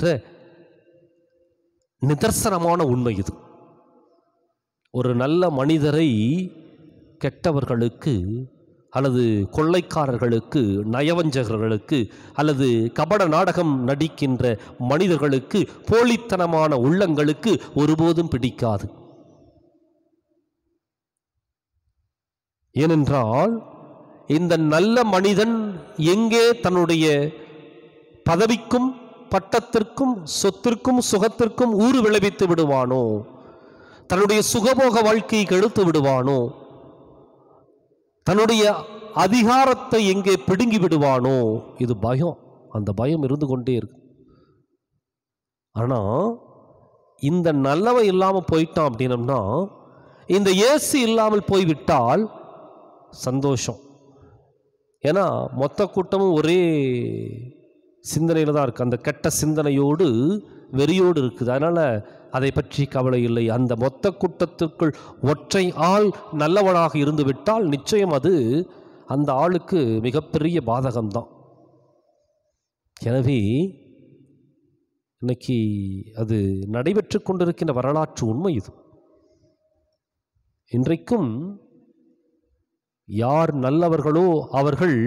[SPEAKER 2] நிதர்சனமான உண்மை இது ஒரு நல்ல மனிதரை கெட்டவர்களுக்கு அல்லது கொள்ளைக்காரர்களுக்கு நயவஞ்சகர்களுக்கு அல்லது கபட நாடகம் நடிக்கின்ற மனிதர்களுக்கு போலித்தனமான உள்ளங்களுக்கு ஒருபோதும் பிடிக்காது ஏனென்றால் இந்த நல்ல மனிதன் எங்கே தன்னுடைய பதவிக்கும் பட்டத்திற்கும் சொத்திற்கும் சுகத்திற்கும் ஊறு விளைவித்து விடுவானோ தன்னுடைய சுகபோக வாழ்க்கையை கெடுத்து விடுவானோ தன்னுடைய அதிகாரத்தை எங்கே பிடுங்கி விடுவானோ இது பயம் அந்த பயம் இருந்து கொண்டே இருக்கு ஆனா இந்த நல்லவன் இல்லாமல் போயிட்டான் அப்படின்னம்னா இந்த இயேசு இல்லாமல் போய்விட்டால் சந்தோஷம் ஏன்னா மொத்த கூட்டமும் ஒரே சிந்தனையில் தான் இருக்குது அந்த கெட்ட சிந்தனையோடு வெறியோடு இருக்குது அதனால் அதை பற்றி கவலை இல்லை அந்த மொத்த கூட்டத்திற்குள் ஒற்றை ஆள் நல்லவனாக இருந்து விட்டால் நிச்சயம் அது அந்த ஆளுக்கு மிகப்பெரிய பாதகம்தான் எனவே இன்னைக்கு அது நடைபெற்று கொண்டிருக்கின்ற வரலாற்று உண்மை இது இன்றைக்கும் யார் நல்லவர்களோ அவர்கள்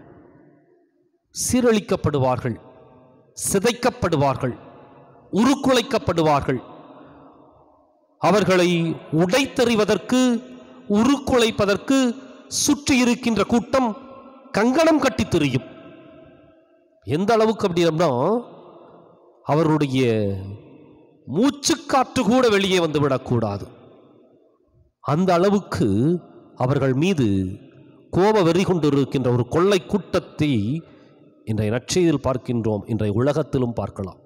[SPEAKER 2] சீரழிக்கப்படுவார்கள் சிதைக்கப்படுவார்கள் உருக்குலைக்கப்படுவார்கள் அவர்களை உடைத்தெறிவதற்கு உருக்குலைப்பதற்கு சுற்றி இருக்கின்ற கூட்டம் கங்கணம் கட்டி திரியும் எந்த அளவுக்கு அப்படின்னா அவருடைய மூச்சுக்காற்று கூட வெளியே வந்து விடக்கூடாது அந்த அளவுக்கு அவர்கள் மீது கோப வெறி கொண்டிருக்கின்ற ஒரு கொள்ளை கூட்டத்தை இன்றைய நற்செய்தியில் பார்க்கின்றோம் இன்றைய உலகத்திலும் பார்க்கலாம்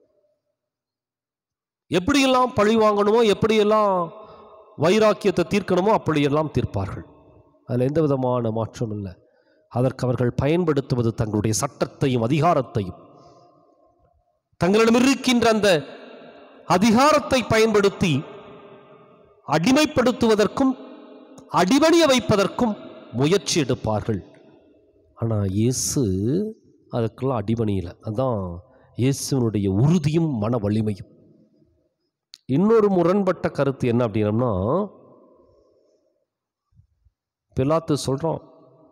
[SPEAKER 2] எப்படியெல்லாம் பழி வாங்கணுமோ எப்படியெல்லாம் வைராக்கியத்தை தீர்க்கணுமோ அப்படியெல்லாம் தீர்ப்பார்கள் அதில் எந்த விதமான மாற்றம் இல்லை அதற்கு அவர்கள் பயன்படுத்துவது தங்களுடைய சட்டத்தையும் அதிகாரத்தையும் தங்களிடம் இருக்கின்ற அந்த அதிகாரத்தை பயன்படுத்தி அடிமைப்படுத்துவதற்கும் அடிபணிய வைப்பதற்கும் முயற்சி எடுப்பார்கள் ஆனால் இயேசு அதுக்கெல்லாம் அடிபணியலை அதான் இயேசுனுடைய உறுதியும் மன வலிமையும் இன்னொரு முரண்பட்ட கருத்து என்ன அப்படின்னம்னா பிலாத்து சொல்றான்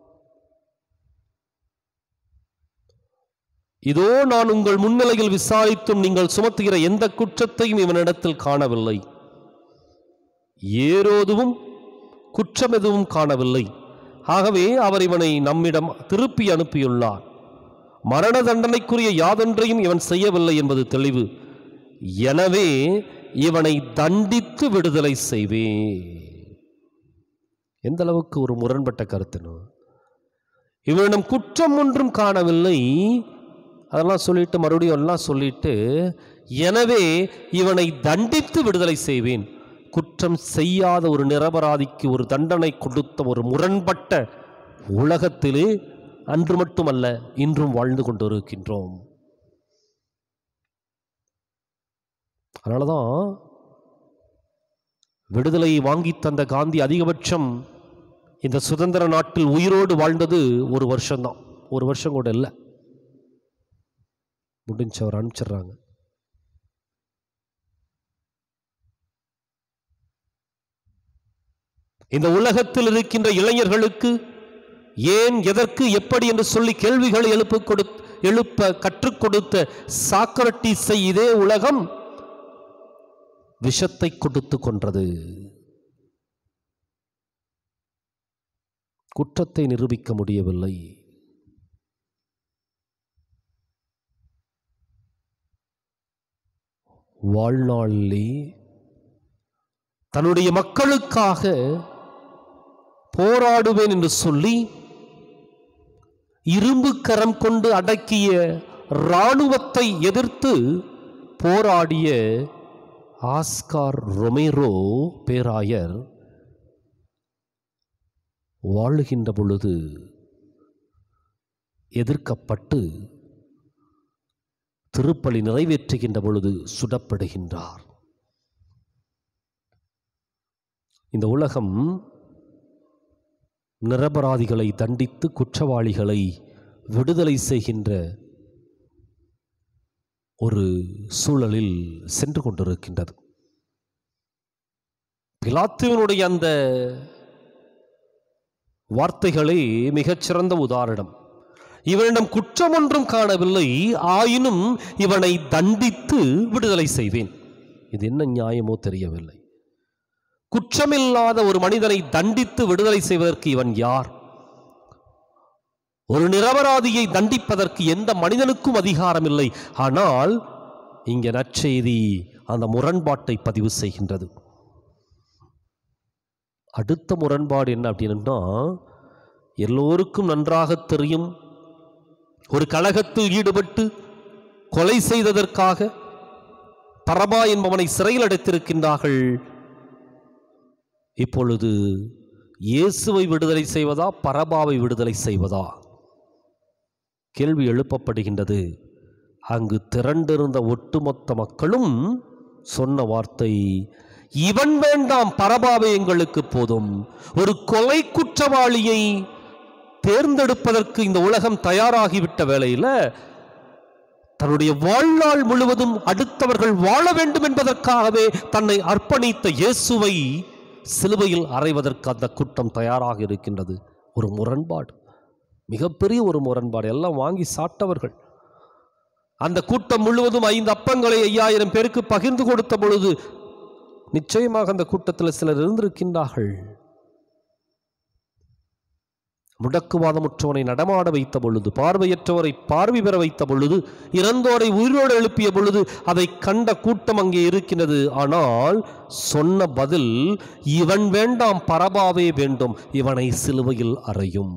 [SPEAKER 2] இதோ நான் உங்கள் முன்னிலையில் விசாரித்தும் நீங்கள் சுமத்துகிற எந்த குற்றத்தையும் இவனிடத்தில் காணவில்லை ஏரோதுவும் குற்றம் எதுவும் காணவில்லை ஆகவே அவர் இவனை நம்மிடம் திருப்பி அனுப்பியுள்ளார் மரண தண்டனைக்குரிய யாதொன்றையும் இவன் செய்யவில்லை என்பது தெளிவு எனவே இவனை தண்டித்து விடுதலை செய்வேன் எந்த அளவுக்கு ஒரு முரண்பட்ட கருத்துனோ இவனிடம் குற்றம் ஒன்றும் காணவில்லை அதெல்லாம் சொல்லிட்டு மறுபடியும் எல்லாம் சொல்லிட்டு எனவே இவனை தண்டித்து விடுதலை செய்வேன் குற்றம் செய்யாத ஒரு நிரபராதிக்கு ஒரு தண்டனை கொடுத்த ஒரு முரண்பட்ட உலகத்திலே அன்று மட்டுமல்ல இன்றும் வாழ்ந்து கொண்டிருக்கின்றோம் அதனால தான் விடுதலை வாங்கி தந்த காந்தி அதிகபட்சம் இந்த சுதந்திர நாட்டில் உயிரோடு வாழ்ந்தது ஒரு வருஷம்தான் ஒரு வருஷம் கூட இல்லை முடிஞ்சு அவர் அனுப்பிச்சிடுறாங்க இந்த உலகத்தில் இருக்கின்ற இளைஞர்களுக்கு ஏன் எதற்கு எப்படி என்று சொல்லி கேள்விகளை எழுப்ப கொடு எழுப்ப கற்றுக் கொடுத்த சாக்ரட்டிஸை இதே உலகம் விஷத்தை கொடுத்து கொன்றது குற்றத்தை நிரூபிக்க முடியவில்லை வாழ்நாளிலே தன்னுடைய மக்களுக்காக போராடுவேன் என்று சொல்லி இரும்பு கரம் கொண்டு அடக்கிய இராணுவத்தை எதிர்த்து போராடிய ஆஸ்கார் ரொமேரோ பேராயர் வாழுகின்ற பொழுது எதிர்க்கப்பட்டு திருப்பலி நிறைவேற்றுகின்ற பொழுது சுடப்படுகின்றார் இந்த உலகம் நிரபராதிகளை தண்டித்து குற்றவாளிகளை விடுதலை செய்கின்ற ஒரு சூழலில் சென்று கொண்டிருக்கின்றது பிலாத்துவனுடைய அந்த வார்த்தைகளே மிகச்சிறந்த உதாரணம் இவனிடம் குற்றம் ஒன்றும் காணவில்லை ஆயினும் இவனை தண்டித்து விடுதலை செய்வேன் இது என்ன நியாயமோ தெரியவில்லை குற்றமில்லாத ஒரு மனிதனை தண்டித்து விடுதலை செய்வதற்கு இவன் யார் ஒரு நிரபராதியை தண்டிப்பதற்கு எந்த மனிதனுக்கும் அதிகாரம் இல்லை ஆனால் இங்கே நற்செய்தி அந்த முரண்பாட்டை பதிவு செய்கின்றது அடுத்த முரண்பாடு என்ன அப்படின்னா எல்லோருக்கும் நன்றாக தெரியும் ஒரு கழகத்தில் ஈடுபட்டு கொலை செய்ததற்காக பரபா என்பவனை சிறையில் அடைத்திருக்கின்றார்கள் இப்பொழுது இயேசுவை விடுதலை செய்வதா பரபாவை விடுதலை செய்வதா கேள்வி எழுப்பப்படுகின்றது அங்கு திரண்டிருந்த ஒட்டுமொத்த மக்களும் சொன்ன வார்த்தை இவன் வேண்டாம் பரபாவை எங்களுக்கு போதும் ஒரு கொலை குற்றவாளியை தேர்ந்தெடுப்பதற்கு இந்த உலகம் தயாராகிவிட்ட வேளையில் தன்னுடைய வாழ்நாள் முழுவதும் அடுத்தவர்கள் வாழ வேண்டும் என்பதற்காகவே தன்னை அர்ப்பணித்த இயேசுவை சிலுவையில் அறைவதற்கு அந்த கூட்டம் தயாராக இருக்கின்றது ஒரு முரண்பாடு மிகப்பெரிய ஒரு முரண்பாடு எல்லாம் வாங்கி சாப்பிட்டவர்கள் அந்த கூட்டம் முழுவதும் ஐந்து அப்பங்களை ஐயாயிரம் பேருக்கு பகிர்ந்து கொடுத்த பொழுது நிச்சயமாக அந்த கூட்டத்தில் சிலர் இருந்திருக்கின்றார்கள் முடக்குவாதமுற்றவனை நடமாட வைத்த பொழுது பார்வையற்றவரை பார்வை பெற வைத்த பொழுது இறந்தோரை உயிரோடு எழுப்பிய பொழுது அதை கண்ட கூட்டம் அங்கே இருக்கின்றது ஆனால் சொன்ன பதில் இவன் வேண்டாம் பரபாவே வேண்டும் இவனை சிலுவையில் அறையும்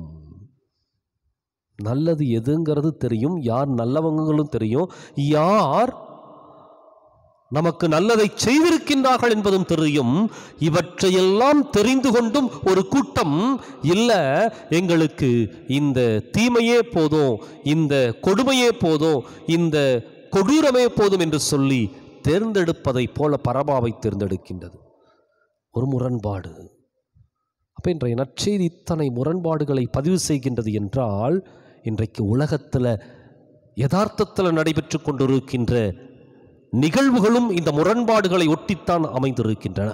[SPEAKER 2] நல்லது எதுங்கிறது தெரியும் யார் நல்லவங்களும் தெரியும் யார் நமக்கு நல்லதை செய்திருக்கின்றார்கள் என்பதும் தெரியும் இவற்றையெல்லாம் தெரிந்து கொண்டும் ஒரு கூட்டம் இல்ல எங்களுக்கு இந்த தீமையே போதும் இந்த கொடுமையே போதும் இந்த கொடூரமே போதும் என்று சொல்லி தேர்ந்தெடுப்பதைப் போல பரபாவை தேர்ந்தெடுக்கின்றது ஒரு முரண்பாடு அப்போ இன்றைய நற்செய்தி இத்தனை முரண்பாடுகளை பதிவு செய்கின்றது என்றால் இன்றைக்கு உலகத்தில் யதார்த்தத்தில் நடைபெற்று கொண்டிருக்கின்ற நிகழ்வுகளும் இந்த முரண்பாடுகளை ஒட்டித்தான் அமைந்திருக்கின்றன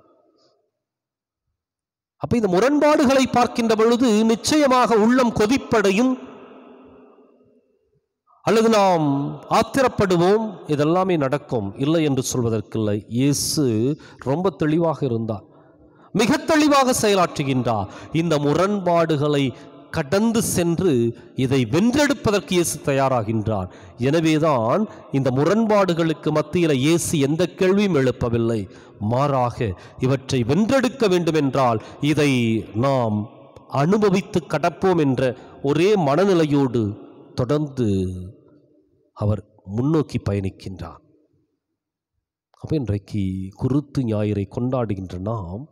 [SPEAKER 2] அப்ப இந்த முரண்பாடுகளை பார்க்கின்ற பொழுது நிச்சயமாக உள்ளம் கொதிப்படையும் அல்லது நாம் ஆத்திரப்படுவோம் இதெல்லாமே நடக்கும் இல்லை என்று சொல்வதற்கில்லை இயேசு ரொம்ப தெளிவாக இருந்தார் மிக தெளிவாக செயலாற்றுகின்றார் இந்த முரண்பாடுகளை கடந்து சென்று இதை வென்றெடுப்பதற்கு இயேசு தயாராகின்றார் எனவேதான் இந்த முரண்பாடுகளுக்கு மத்தியில் இயேசு எந்த கேள்வியும் எழுப்பவில்லை மாறாக இவற்றை வென்றெடுக்க வேண்டுமென்றால் இதை நாம் அனுபவித்து கடப்போம் என்ற ஒரே மனநிலையோடு தொடர்ந்து அவர் முன்னோக்கி பயணிக்கின்றார் அப்போ இன்றைக்கு குருத்து ஞாயிறை கொண்டாடுகின்ற நாம்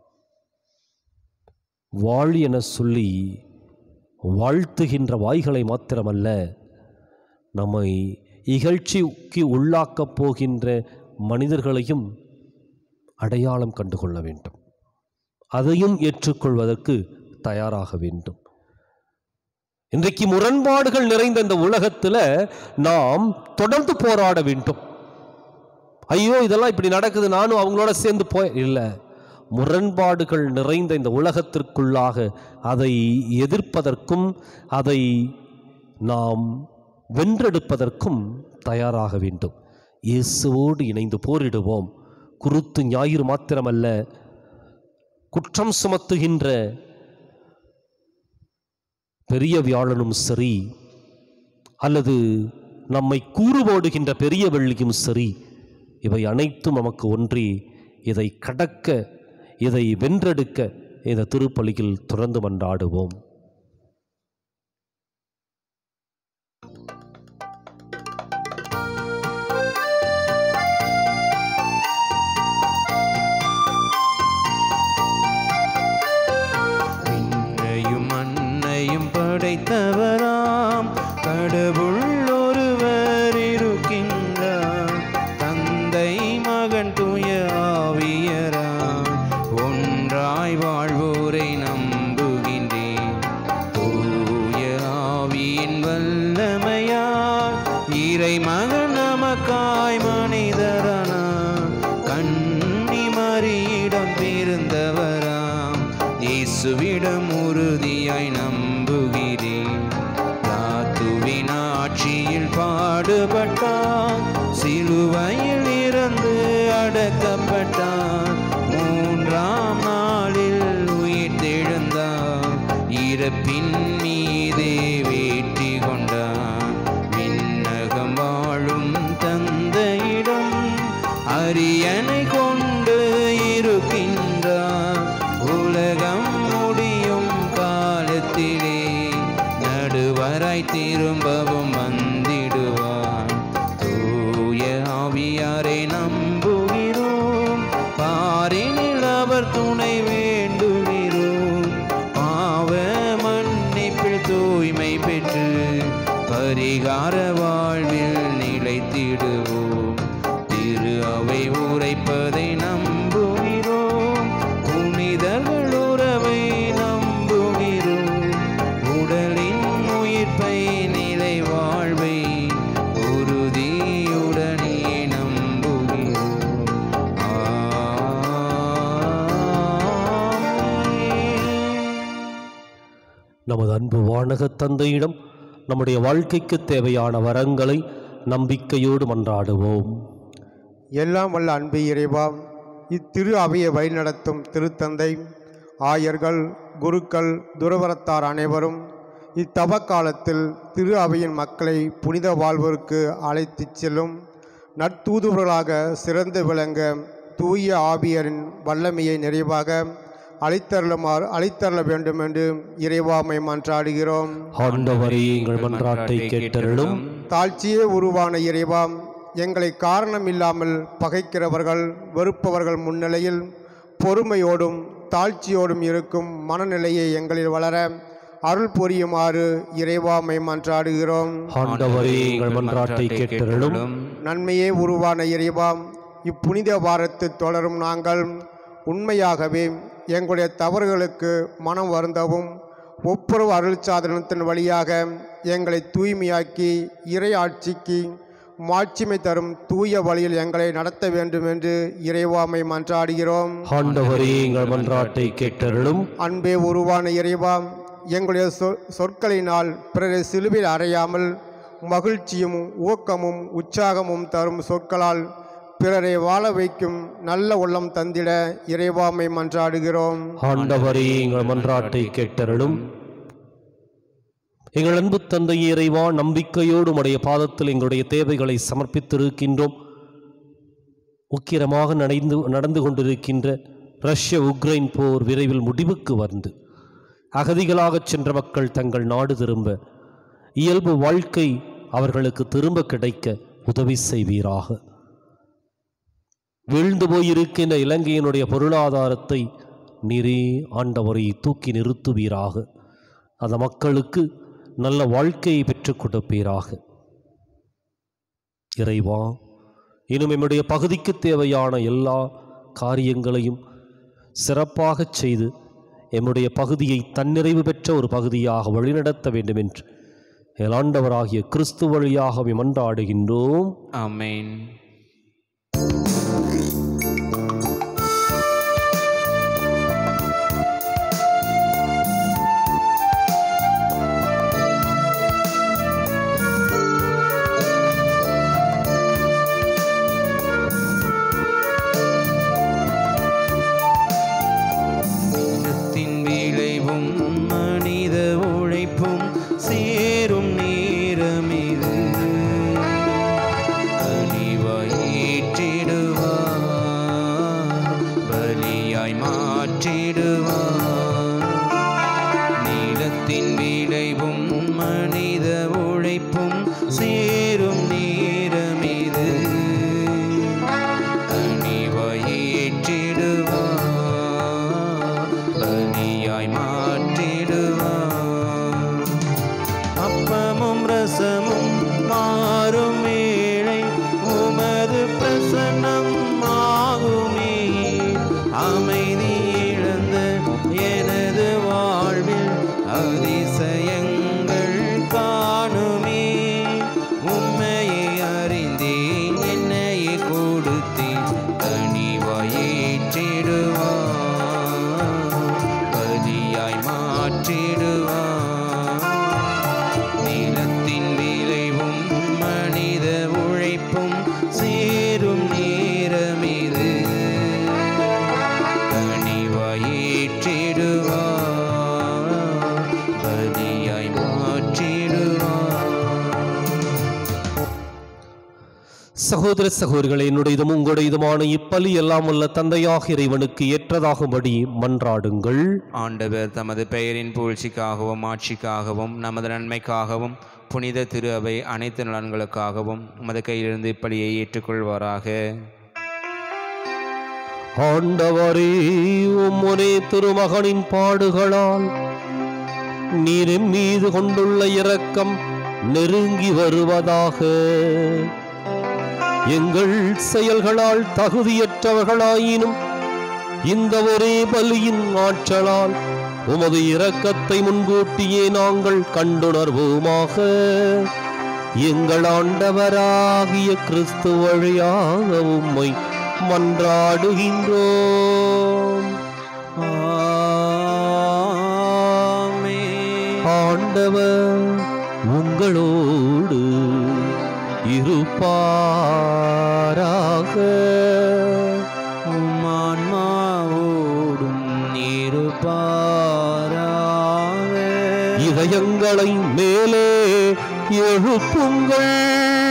[SPEAKER 2] வாழ் என சொல்லி வாழ்த்துகின்ற வாய்களை மாத்திரமல்ல நம்மை இகழ்ச்சிக்கு உள்ளாக்கப் போகின்ற மனிதர்களையும் அடையாளம் கண்டுகொள்ள வேண்டும் அதையும் ஏற்றுக்கொள்வதற்கு தயாராக வேண்டும் இன்றைக்கு முரண்பாடுகள் நிறைந்த இந்த உலகத்தில் நாம் தொடர்ந்து போராட வேண்டும் ஐயோ இதெல்லாம் இப்படி நடக்குது நானும் அவங்களோட சேர்ந்து போய் இல்லை முரண்பாடுகள் நிறைந்த இந்த உலகத்திற்குள்ளாக அதை எதிர்ப்பதற்கும் அதை நாம் வென்றெடுப்பதற்கும் தயாராக வேண்டும் இயேசுவோடு இணைந்து போரிடுவோம் குருத்து ஞாயிறு மாத்திரமல்ல குற்றம் சுமத்துகின்ற பெரிய வியாழனும் சரி அல்லது நம்மை கூறுபோடுகின்ற பெரிய வெள்ளியும் சரி இவை அனைத்தும் நமக்கு ஒன்றி இதை கடக்க இதை வென்றெடுக்க இந்த திருப்பலியில் தொடர்ந்து மன்றாடுவோம்
[SPEAKER 1] விண்ணையும் மண்ணையும் படைத்தவராம் கடவுள் ஒருவர் இருக்கின்றார் தந்தை மகன் தூய ஆவியராம் ஒன்றாய் வாழ்வோரை நம்புகின்றேன் தூய ஆவியின் வல்லமையால் இறை மகன் நமக்காய் மனிதரானார் கன்னி மறியிடம் பிறந்தவராம் இயேசுவிடம் உறுதியாய் நம்புகிறேன் தாத்துவின் ஆட்சியில் பாடுபட்டான் சிலுவையில் இறந்து அடக்கப்பட்டான் மூன்றாம் நாளில் உயிர் தெழுந்தான் இறப்பின் மீதே வெற்றி கொண்டான் விண்ணகம் வாழும் தந்தையிடம் அரியணை கொண்டு இருக்கின்றான் உலகம் முடியும் காலத்திலே நடுவராய் திரும்பவும் வந்திடுவான் தூய ஆவியாரை நம்புகிறோம் பாரினில் அவர் துணை வேண்டுகிறோம் பாவ மன்னிப்பில் தூய்மை பெற்று பரிகார வாழ்வில் நிலைத்திடுவோம் திரு அவை உரைப்பதை நம்புகிறோம் புனிதர்கள் உறவை நம்புகிறோம் உடலின் உயிர்ப்பை நிலை வாழ்வை உறுதியுடனே நம்புகிறோம் ஆமென்.
[SPEAKER 2] நமது அன்பு வானக தந்தையிடம் நம்முடைய வாழ்க்கைக்கு தேவையான வரங்களை நம்பிக்கையோடு மன்றாடுவோம்
[SPEAKER 3] எல்லாம் வல்ல அன்பு இறைவா இத்திரு அவையை வழிநடத்தும் திருத்தந்தை ஆயர்கள் குருக்கள் துறவரத்தார் அனைவரும் இத்தவ காலத்தில் திரு அவையின் மக்களை புனித வாழ்விற்கு அழைத்துச் செல்லும் நற்தூதுவர்களாக சிறந்து விளங்க தூய ஆவியரின் வல்லமையை நிறைவாக அழைத்தருளுமாறு அழைத்தருள வேண்டும் என்று இறைவாமை மன்றாடுகிறோம்
[SPEAKER 2] ஆண்டவரே எங்கள் மன்றாட்டை கேட்டருளும்
[SPEAKER 3] தாழ்ச்சியே உருவான இறைவாம் எங்களை காரணம் இல்லாமல் பகைக்கிறவர்கள் வெறுப்பவர்கள் முன்னிலையில் பொறுமையோடும் தாழ்ச்சியோடும் இருக்கும் மனநிலையை எங்களில் வளர அருள் புரியுமாறு இறைவாமை மன்றாடுகிறோம்
[SPEAKER 2] ஆண்டவரே எங்கள் மன்றாட்டை கேட்டருளும்
[SPEAKER 3] நன்மையே உருவான இறைவாம் இப்புனித வாரத்து தொடரும் நாங்கள் உண்மையாகவே எங்களுடைய தவறுகளுக்கு மனம் வருந்தவும் ஒப்புரவு அருள் சாதனத்தின் வழியாக எங்களை தூய்மையாக்கி இறை ஆட்சிக்கு மாட்சிமை தரும் தூய வழியில் எங்களை நடத்த வேண்டும் என்று இறைவாமை மன்றாடுகிறோம்
[SPEAKER 2] ஆண்டவரே எங்கள் மன்றாட்டை கேட்டருளும்
[SPEAKER 3] அன்பே உருவான இறைவாம் எங்களுடைய சொ சொற்களினால் பிறரை சிலுவையில் அறையாமல் மகிழ்ச்சியும் ஊக்கமும் உற்சாகமும் தரும் சொற்களால் பிறரை வாழ வைக்கும் நல்ல உள்ளம் தந்திட இறைவாமை மன்றாடுகிறோம்
[SPEAKER 2] ஆண்டவரே எங்கள் மன்றாட்டை கேட்டருளும் எங்கள் அன்பு தந்தை இறைவா நம்பிக்கையோடு உடைய பாதத்தில் எங்களுடைய தேவைகளை சமர்ப்பித்திருக்கின்றோம் உக்கிரமாக நடந்து நடந்து கொண்டிருக்கின்ற ரஷ்ய உக்ரைன் போர் விரைவில் முடிவுக்கு வந்து அகதிகளாகச் சென்ற மக்கள் தங்கள் நாடு திரும்ப இயல்பு வாழ்க்கை அவர்களுக்கு திரும்ப கிடைக்க உதவி செய்வீராக வீழ்ந்து போயிருக்கின்ற இலங்கையினுடைய பொருளாதாரத்தை நீரே ஆண்டவரை தூக்கி நிறுத்துவீராக அந்த மக்களுக்கு நல்ல வாழ்க்கையை பெற்றுக் கொடுப்பீராக இறைவா இன்னும் நம்முடைய பகுதிக்கு தேவையான எல்லா காரியங்களையும் சிறப்பாகச் செய்து எம்முடைய பகுதியை தன்னிறைவு பெற்ற ஒரு பகுதியாக வழிநடத்த வேண்டும் என்று எலாண்டவராகிய கிறிஸ்து வழியாக மன்றாடுகின்றோம்
[SPEAKER 1] ஆமென் நிலத்தின் விளைவும் மனித உழைப்பும் சேரும் நேரமிது அழிவாயிற்றிடுவார் பலியாய் மாற்றிடுவார் நிலத்தின் விளைவும் மனித உழைப்பும் சேரும் நேரமிது அணிவாயிற்றிடுவார் பலியாய் மாற்றிடுவார் அப்பமும் ரசமும் மாறும் வேளை உமது பிரசன்னம் ஆகுமே அமைதி இழந்த எனது வாழ்வில் அதிசயங்கள் காணுமே உண்மையை அறிந்தேன் என்னையே கொடுத்தேன் கனிவாயேற்றிடுவார் பதியாய் மாற்றிடுவார் நிலத்தின் விளைவும் மனித உழைப்பும் சேரும் நேரமிது கனிவாயேற்றிடுவார் பதியாய் மாற்றிடுவார்
[SPEAKER 2] சகோதர சகோதரிகளே என்னுடையதும் உங்களுடையதுமான இப்பலி எல்லாம் உள்ள தந்தையாக இறைவனுக்கு ஏற்றதாகும்படி மன்றாடுங்கள்
[SPEAKER 1] ஆண்டவர் தமது பெயரின் புகழ்ச்சிக்காகவும் ஆட்சிக்காகவும் நமது நன்மைக்காகவும் புனித திரு அவை அனைத்து நலன்களுக்காகவும் உமது கையிலிருந்து இப்பலியை ஏற்றுக்கொள்வாராக
[SPEAKER 2] ஆண்டவரே உம்முனே திருமகனின் பாடுகளால் நீர் எம் மீது கொண்டுள்ள இரக்கம் நெருங்கி வருவதாக எங்கள் செயல்களால் தகுதியற்றவர்களாயினும் இந்த ஒரே பலியின் ஆற்றலால் உமது இரக்கத்தை முன்கூட்டியே நாங்கள் கண்டுணர்வோமாக எங்கள் ஆண்டவராகிய கிறிஸ்து வழியாக உம்மை மன்றாடுகின்றோம் ஆண்டவர் உங்களோடு இருப்பாராக
[SPEAKER 1] உம்மான்மாவோடும் இருப்பாராக
[SPEAKER 2] இதயங்களை மேலே எழுப்புங்கள்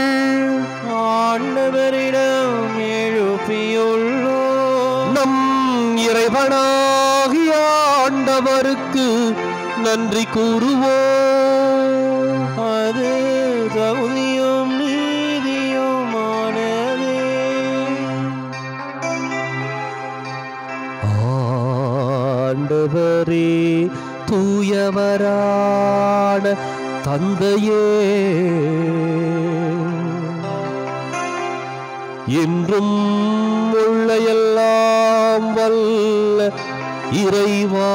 [SPEAKER 1] ஆண்டவரிடம் எழுப்பியுள்ளோ
[SPEAKER 2] நம் இறைவனாகிய ஆண்டவருக்கு நன்றி கூறுவோம்
[SPEAKER 1] அது தகுதியும் நீதியுமானதே
[SPEAKER 2] ஆண்டவரே தூயவரான தந்தையே என்றும் உள்ள எல்லாம் வல்ல இறைவா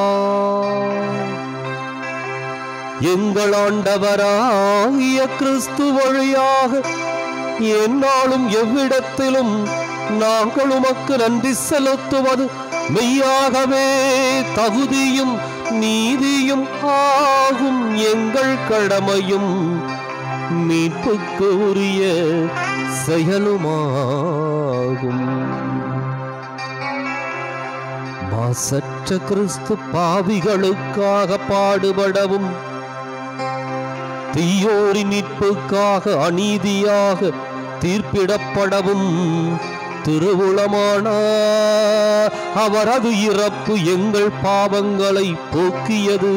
[SPEAKER 2] எங்கள் ஆண்டவராகிய கிறிஸ்து வழியாக எந்நாளும் எவ்விடத்திலும் நாங்கள் உமக்கு நன்றி செலுத்துவது மெய்யாகவே தகுதியும் நீதியும் ஆகும் எங்கள் கடமையும் மீட்புக்கு உரிய செயலுமாகும் மாசற்ற கிறிஸ்து பாவிகளுக்காக பாடுபடவும் தீயோரின் மீட்புக்காக அநீதியாக தீர்ப்பிடப்படவும் திருவுளமான அவரது இறப்பு எங்கள் பாவங்களை போக்கியது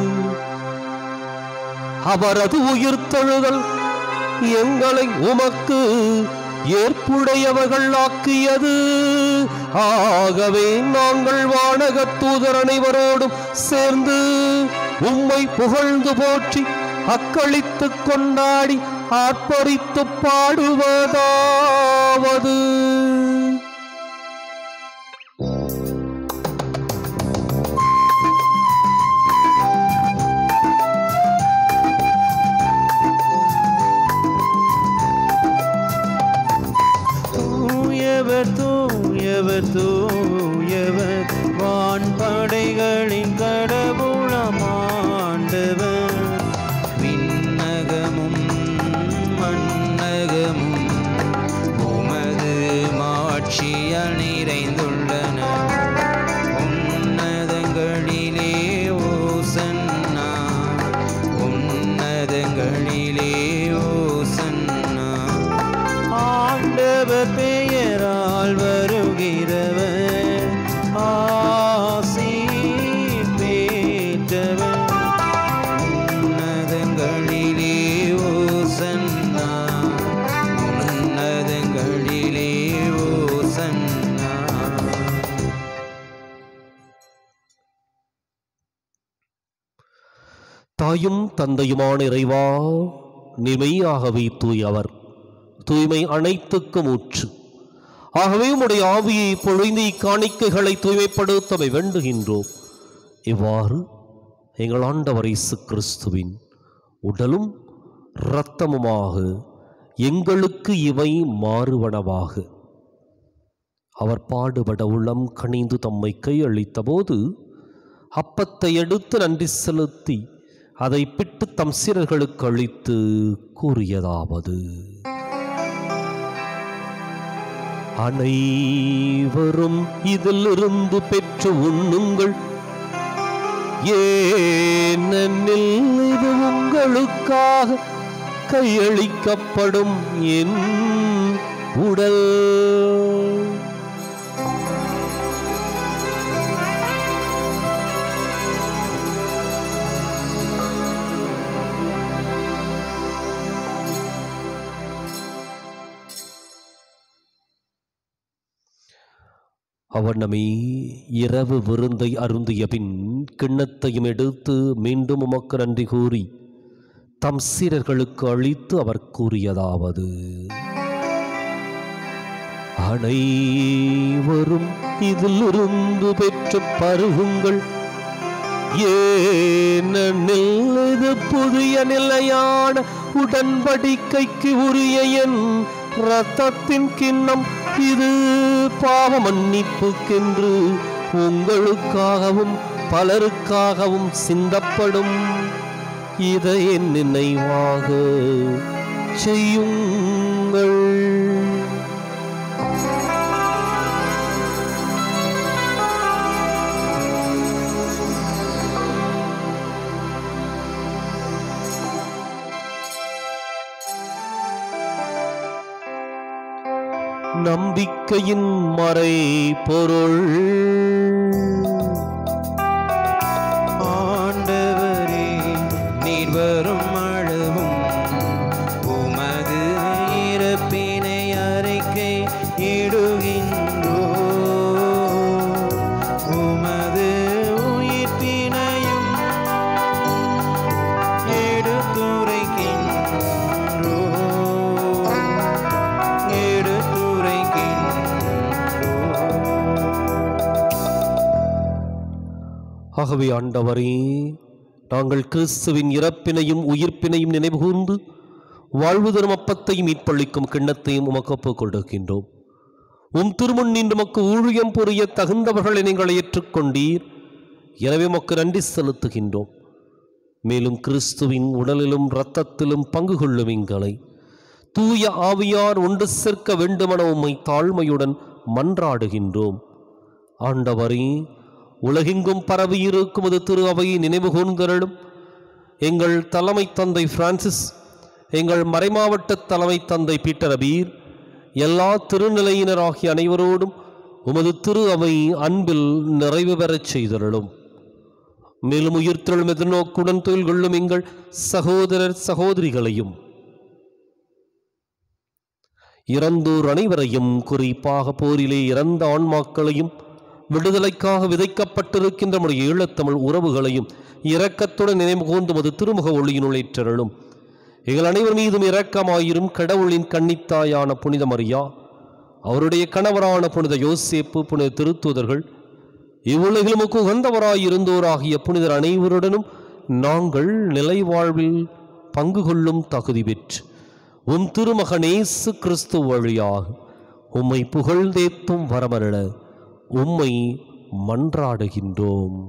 [SPEAKER 2] அவரது உயிர்த்தெழுதல் எங்களை உமக்கு ஏற்புடையவர்கள் ஆக்கியது ஆகவே நாங்கள் வானகத் தூதர் அனைவரோடும் சேர்ந்து உம்மை புகழ்ந்து போற்றி அக்களித்துக் கொண்டாடி ஆர்ப்பரித்து பாடுவதாவது
[SPEAKER 1] தூயவர் தூயவர் தூயவர் வான்படைகளின் கடவுளமாண்டவர் விண்ணகமும் மண்ணகமும் உமது மாட்சியால் நிறைந்துள்ளன உன்னதங்களிலே ஓசன்னா உன்னதங்களிலே ஓசன்னா ஆண்டவர் பெயரால் வருகிறவர் ஆசி பெற்றவர் உன்னதங்களிலே ஓசன்னா உன்னதங்களிலே ஓசன்னா
[SPEAKER 2] தாயும் தந்தையுமான இறைவா நிமையாகவே தூயவர் தூய்மை அனைத்துக்கும் ஊற்று ஆகவே உம்முடைய ஆவியை பொழிந்து இக்காணிக்கைகளை தூய்மைப்படுத்தவை வேண்டுகின்றோம் இவ்வாறு எங்கள் ஆண்டவர் இயேசு கிறிஸ்துவின் உடலும் இரத்தமுமாக எங்களுக்கு இவை மாறுவனவாக அவர் பாடுபட உள்ளம் கனிந்து தம்மை கையளித்த போது அப்பத்தை எடுத்து நன்றி செலுத்தி அதை பிட்டு தம் சீரர்களுக்கு அளித்து கூறியதாவது அனைவரும் இதிலிருந்து பெற்று உண்ணுங்கள் ஏனெனில் இது உங்களுக்காக கையளிக்கப்படும் என் உடல் அவனமே இரவு விருந்தை அருந்திய பின் கிண்ணத்தையும் எடுத்து மீண்டும் உமக்கு நன்றி கூறி தம் சீரர்களுக்கு அளித்து அவர் கூறியதாவது அனைவரும் இதிலிருந்து பெற்று பருகுங்கள் ஏனெனில் இது புதிய நிலையான உடன்படிக்கைக்கு உரிய என் இரத்தத்தின் கிண்ணம் இது பாவ மன்னிப்புக்கென்று உங்களுக்காகவும் பலருக்காகவும் சிந்தப்படும் இதை என் நினைவாக செய்யுங்கள் நம்பிக்கையின் மறை பொருள்
[SPEAKER 1] ஆண்டவரே நீர் வரும் அளவும் உமது இறப்பினை அறிக்கை இடுகின்றோ உமது உயிர்ப்பினையும் எடுத்துரைக்கின்றோ எடுத்துரைக்கின்றோ
[SPEAKER 2] ஆகவே ஆண்டவரே நாங்கள் கிறிஸ்துவின் இறப்பினையும் உயிர்ப்பினையும் நினைவுகூர்ந்து வாழ்வு தரும் அப்பத்தையும் மீட்பளிக்கும் கிண்ணத்தையும் உமக்கு ஒப்புக் கொடுக்கின்றோம் உம் திருமுன் நின்று மக்கு ஊழியம் புரிய தகுந்தவர்களை நீங்கள் ஏற்றுக்கொண்டீர் எனவே உமக்கு நன்றி செலுத்துகின்றோம் மேலும் கிறிஸ்துவின் உடலிலும் இரத்தத்திலும் பங்கு கொள்ளும் எங்களை தூய ஆவியார் ஒன்று சேர்க்க வேண்டுமென உம்மை தாழ்மையுடன் மன்றாடுகின்றோம் ஆண்டவரே உலகெங்கும் பரவியிருக்கும் அது திரு அவையை நினைவு கூர்ந்தருளும் எங்கள் தலைமை தந்தை பிரான்சிஸ் எங்கள் மறைமாவட்ட தலைமை தந்தை பீட்டர் அபீர் எல்லா திருநிலையினர் ஆகிய அனைவரோடும் உமது திரு அவை அன்பில் நிறைவு பெறச் செய்தருளும் மேலும் உயிர்த்தெழும் எதிர்நோக்குடன் தொழில் கொள்ளும் எங்கள் சகோதரர் சகோதரிகளையும் இறந்தோர் அனைவரையும் குறிப்பாக போரிலே இறந்த ஆன்மாக்களையும் விடுதலைக்காக விதைக்கப்பட்டிருக்கின்ற நம்முடைய ஈழத்தமிழ் உறவுகளையும் இரக்கத்துடன் நினைவு கூர்ந்து மது திருமுக ஒளியினுள் ஏற்றருளும் எங்கள் அனைவர் மீதும் இரக்கமாயிரும் கடவுளின் கன்னித்தாயான புனித மரியா அவருடைய கணவரான புனித யோசேப்பு புனித திருத்தூதர்கள் இவ்வுலகிலும் உகந்தவராயிருந்தோராகிய புனிதர் அனைவருடனும் நாங்கள் நிலை வாழ்வில் பங்கு கொள்ளும் தகுதி பெற்று உம் திருமகனேசு கிறிஸ்து வழியாக உம்மை புகழ்ந்தேத்தும் வரமருள உம்மை மன்றாடுகின்றோம்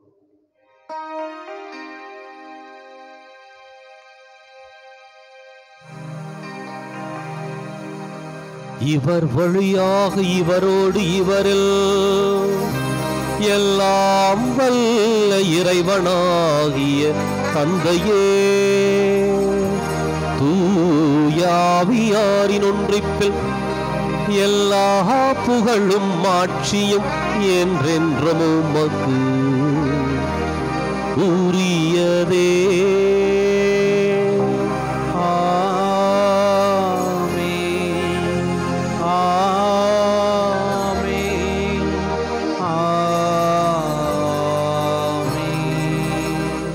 [SPEAKER 2] இவர் வழியாக இவரோடு இவரில் எல்லாம் வல்ல இறைவனாகிய தந்தையே தூயாவியாரின் ஒன்றிப்பில் எல்லா புகழும் மாட்சியும் என்றென்றும் உமக்கு உரியதே
[SPEAKER 1] ஆமென். ஆமென். ஆமென்.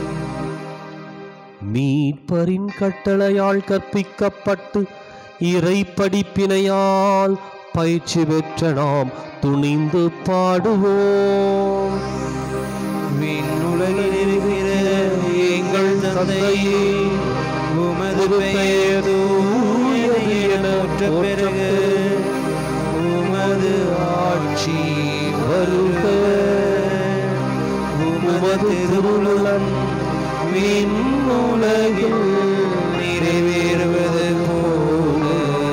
[SPEAKER 2] மீட்பரின் கட்டளையால் கற்பிக்கப்பட்டு இறை படிப்பினையால் பயிற்சி பெற்ற நாம் துணிந்து பாடுவோம்
[SPEAKER 1] விண்ணுலகில் இருக்கிற எங்கள் தந்தையே உமது பெயர் தூயது என போற்ற பெருக உமது ஆட்சி வருக உமது திருவுளம் விண்ணுலகில் நிறைவேறுவது போல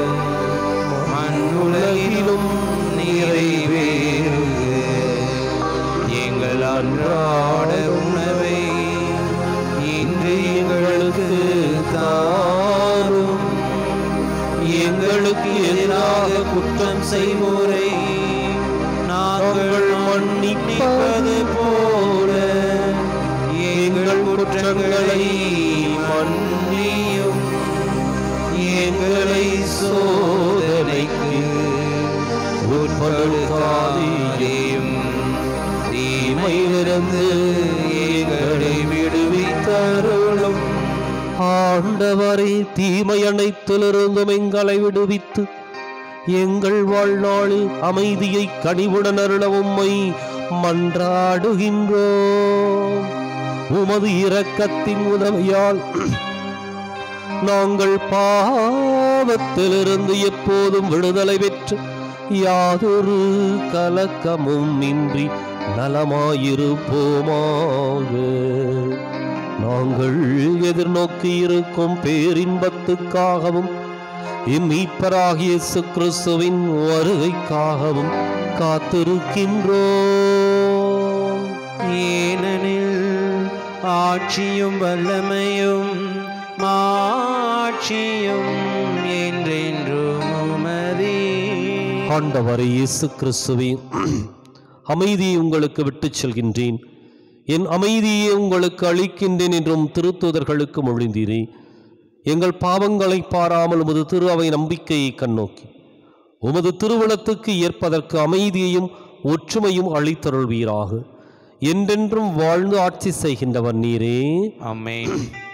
[SPEAKER 1] மண்ணுலகிலும் நிறைவேறுக எங்கள் அன்றாட உணவை இன்று எங்களுக்கு தாரும் எங்களுக்கு எதிராக குற்றம் செய்வோரை நாங்கள் மன்னிப்பது போல எங்கள் குற்றங்களை மன்னியும் எங்களை சோதனைக்கு உட்படுத்தாதேயும் தீமையிலிருந்து எங்களை விடுவித்தருளும்
[SPEAKER 2] ஆண்டவரே தீமை அனைத்திலிருந்தும் எங்களை விடுவித்து எங்கள் வாழ்நாளில் அமைதியை கனிவுடன் அருள உம்மை மன்றாடுகின்றோம் உமது இரக்கத்தின் உதவியால் நாங்கள் பாவத்திலிருந்து எப்போதும் விடுதலை பெற்று யாதொரு கலக்கமும் இன்றி நலமாயிருப்போமாக நாங்கள் எதிர்நோக்கி இருக்கும் பேரின்பத்துக்காகவும் இம்மீட்பராகிய இயேசு கிறிஸ்துவின் வருகைக்காகவும் காத்திருக்கின்றோம்
[SPEAKER 1] ஏனெனில் ஆட்சியும் வல்லமையும் மாட்சியும் என்றென்றும் உமதே
[SPEAKER 2] ஆண்டவரை இயேசு கிறிஸ்துவே அமைதியை உங்களுக்கு விட்டுச் செல்கின்றேன் என் அமைதியை உங்களுக்கு அளிக்கின்றேன் என்றும் திருத்தூதர்களுக்கு மொழிந்தீரே எங்கள் பாவங்களை பாராமல் உமது திரு அவை நம்பிக்கையை கண்ணோக்கி உமது திருவுளத்துக்கு ஏற்பதற்கு அமைதியையும் ஒற்றுமையும் அளித்தருள்வீராக என்றென்றும் வாழ்ந்து ஆட்சி செய்கின்றவர் நீரே
[SPEAKER 1] அமேன்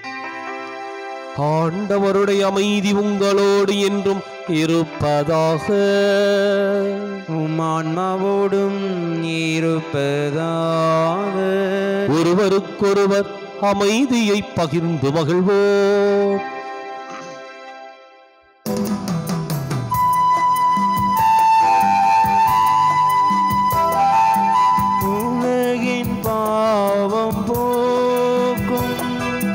[SPEAKER 2] ஆண்டவருடைய அமைதி உங்களோடு என்றும் இருப்பதாக
[SPEAKER 1] உம் ஆன்மாவோடும் இருப்பதாக
[SPEAKER 2] ஒருவருக்கொருவர் அமைதியை பகிர்ந்து மகிழ்வோம்
[SPEAKER 1] உலகின் பாவம் போக்கும்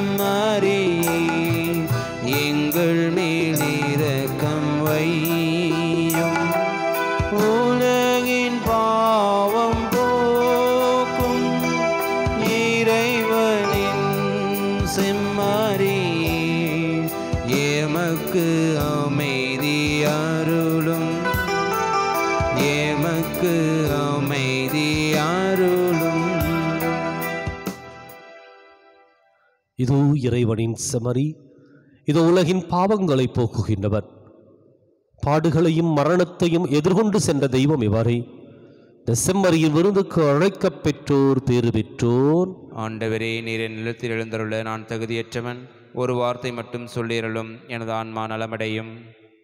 [SPEAKER 1] செம்மறியே எங்கள் மேல் இரக்கம் வையும் உலகின் பாவம் போக்கும் இறைவனின் செம்மறியே எமக்கு அமைதி அருளும் எமக்கு அமைதி அருளும்
[SPEAKER 2] இதோ இறைவனின் செமரி இதோ உலகின் பாவங்களை போக்குகின்றவர் பாடுகளையும் மரணத்தையும் எதிர்கொண்டு சென்ற தெய்வம் இவரே இந்த செம்மறியின் விருந்துக்கு அழைக்கப் பெற்றோர் பேறு பெற்றோர்
[SPEAKER 1] ஆண்டவரே நீர் என் நிலத்தில் எழுந்தருள நான் தகுதியற்றவன் ஒரு வார்த்தை மட்டும் சொல்லிரலும் எனது ஆன்மா நலமடையும்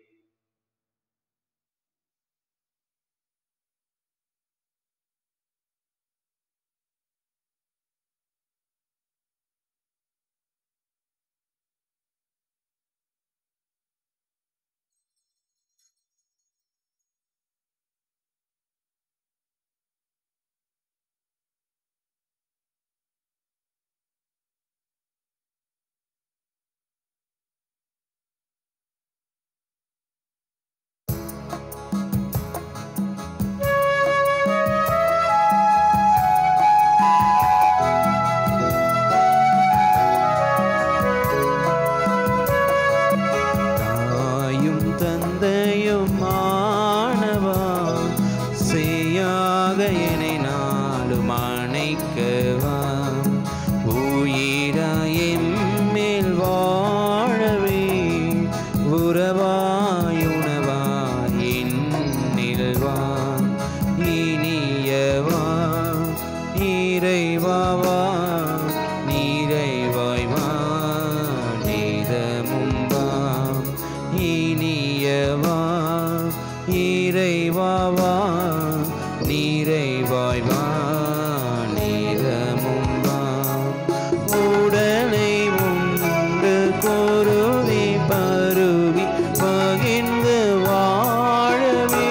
[SPEAKER 1] தாயும் தந்தையும் மாணவா செய்யாக என்னை நாளும் அணைக்கவா உயிராயம் மேல் வாழவே உறவாயுணவா என்னில்வா இனியவா இறைவாவா நீரைவாய் வா நீதமும்பா இனியவா இறைவாவா நீரைவாய் வா நீதமும்பா உடலை உண்டு குருவி பருவி பகிர்ந்து வாழவே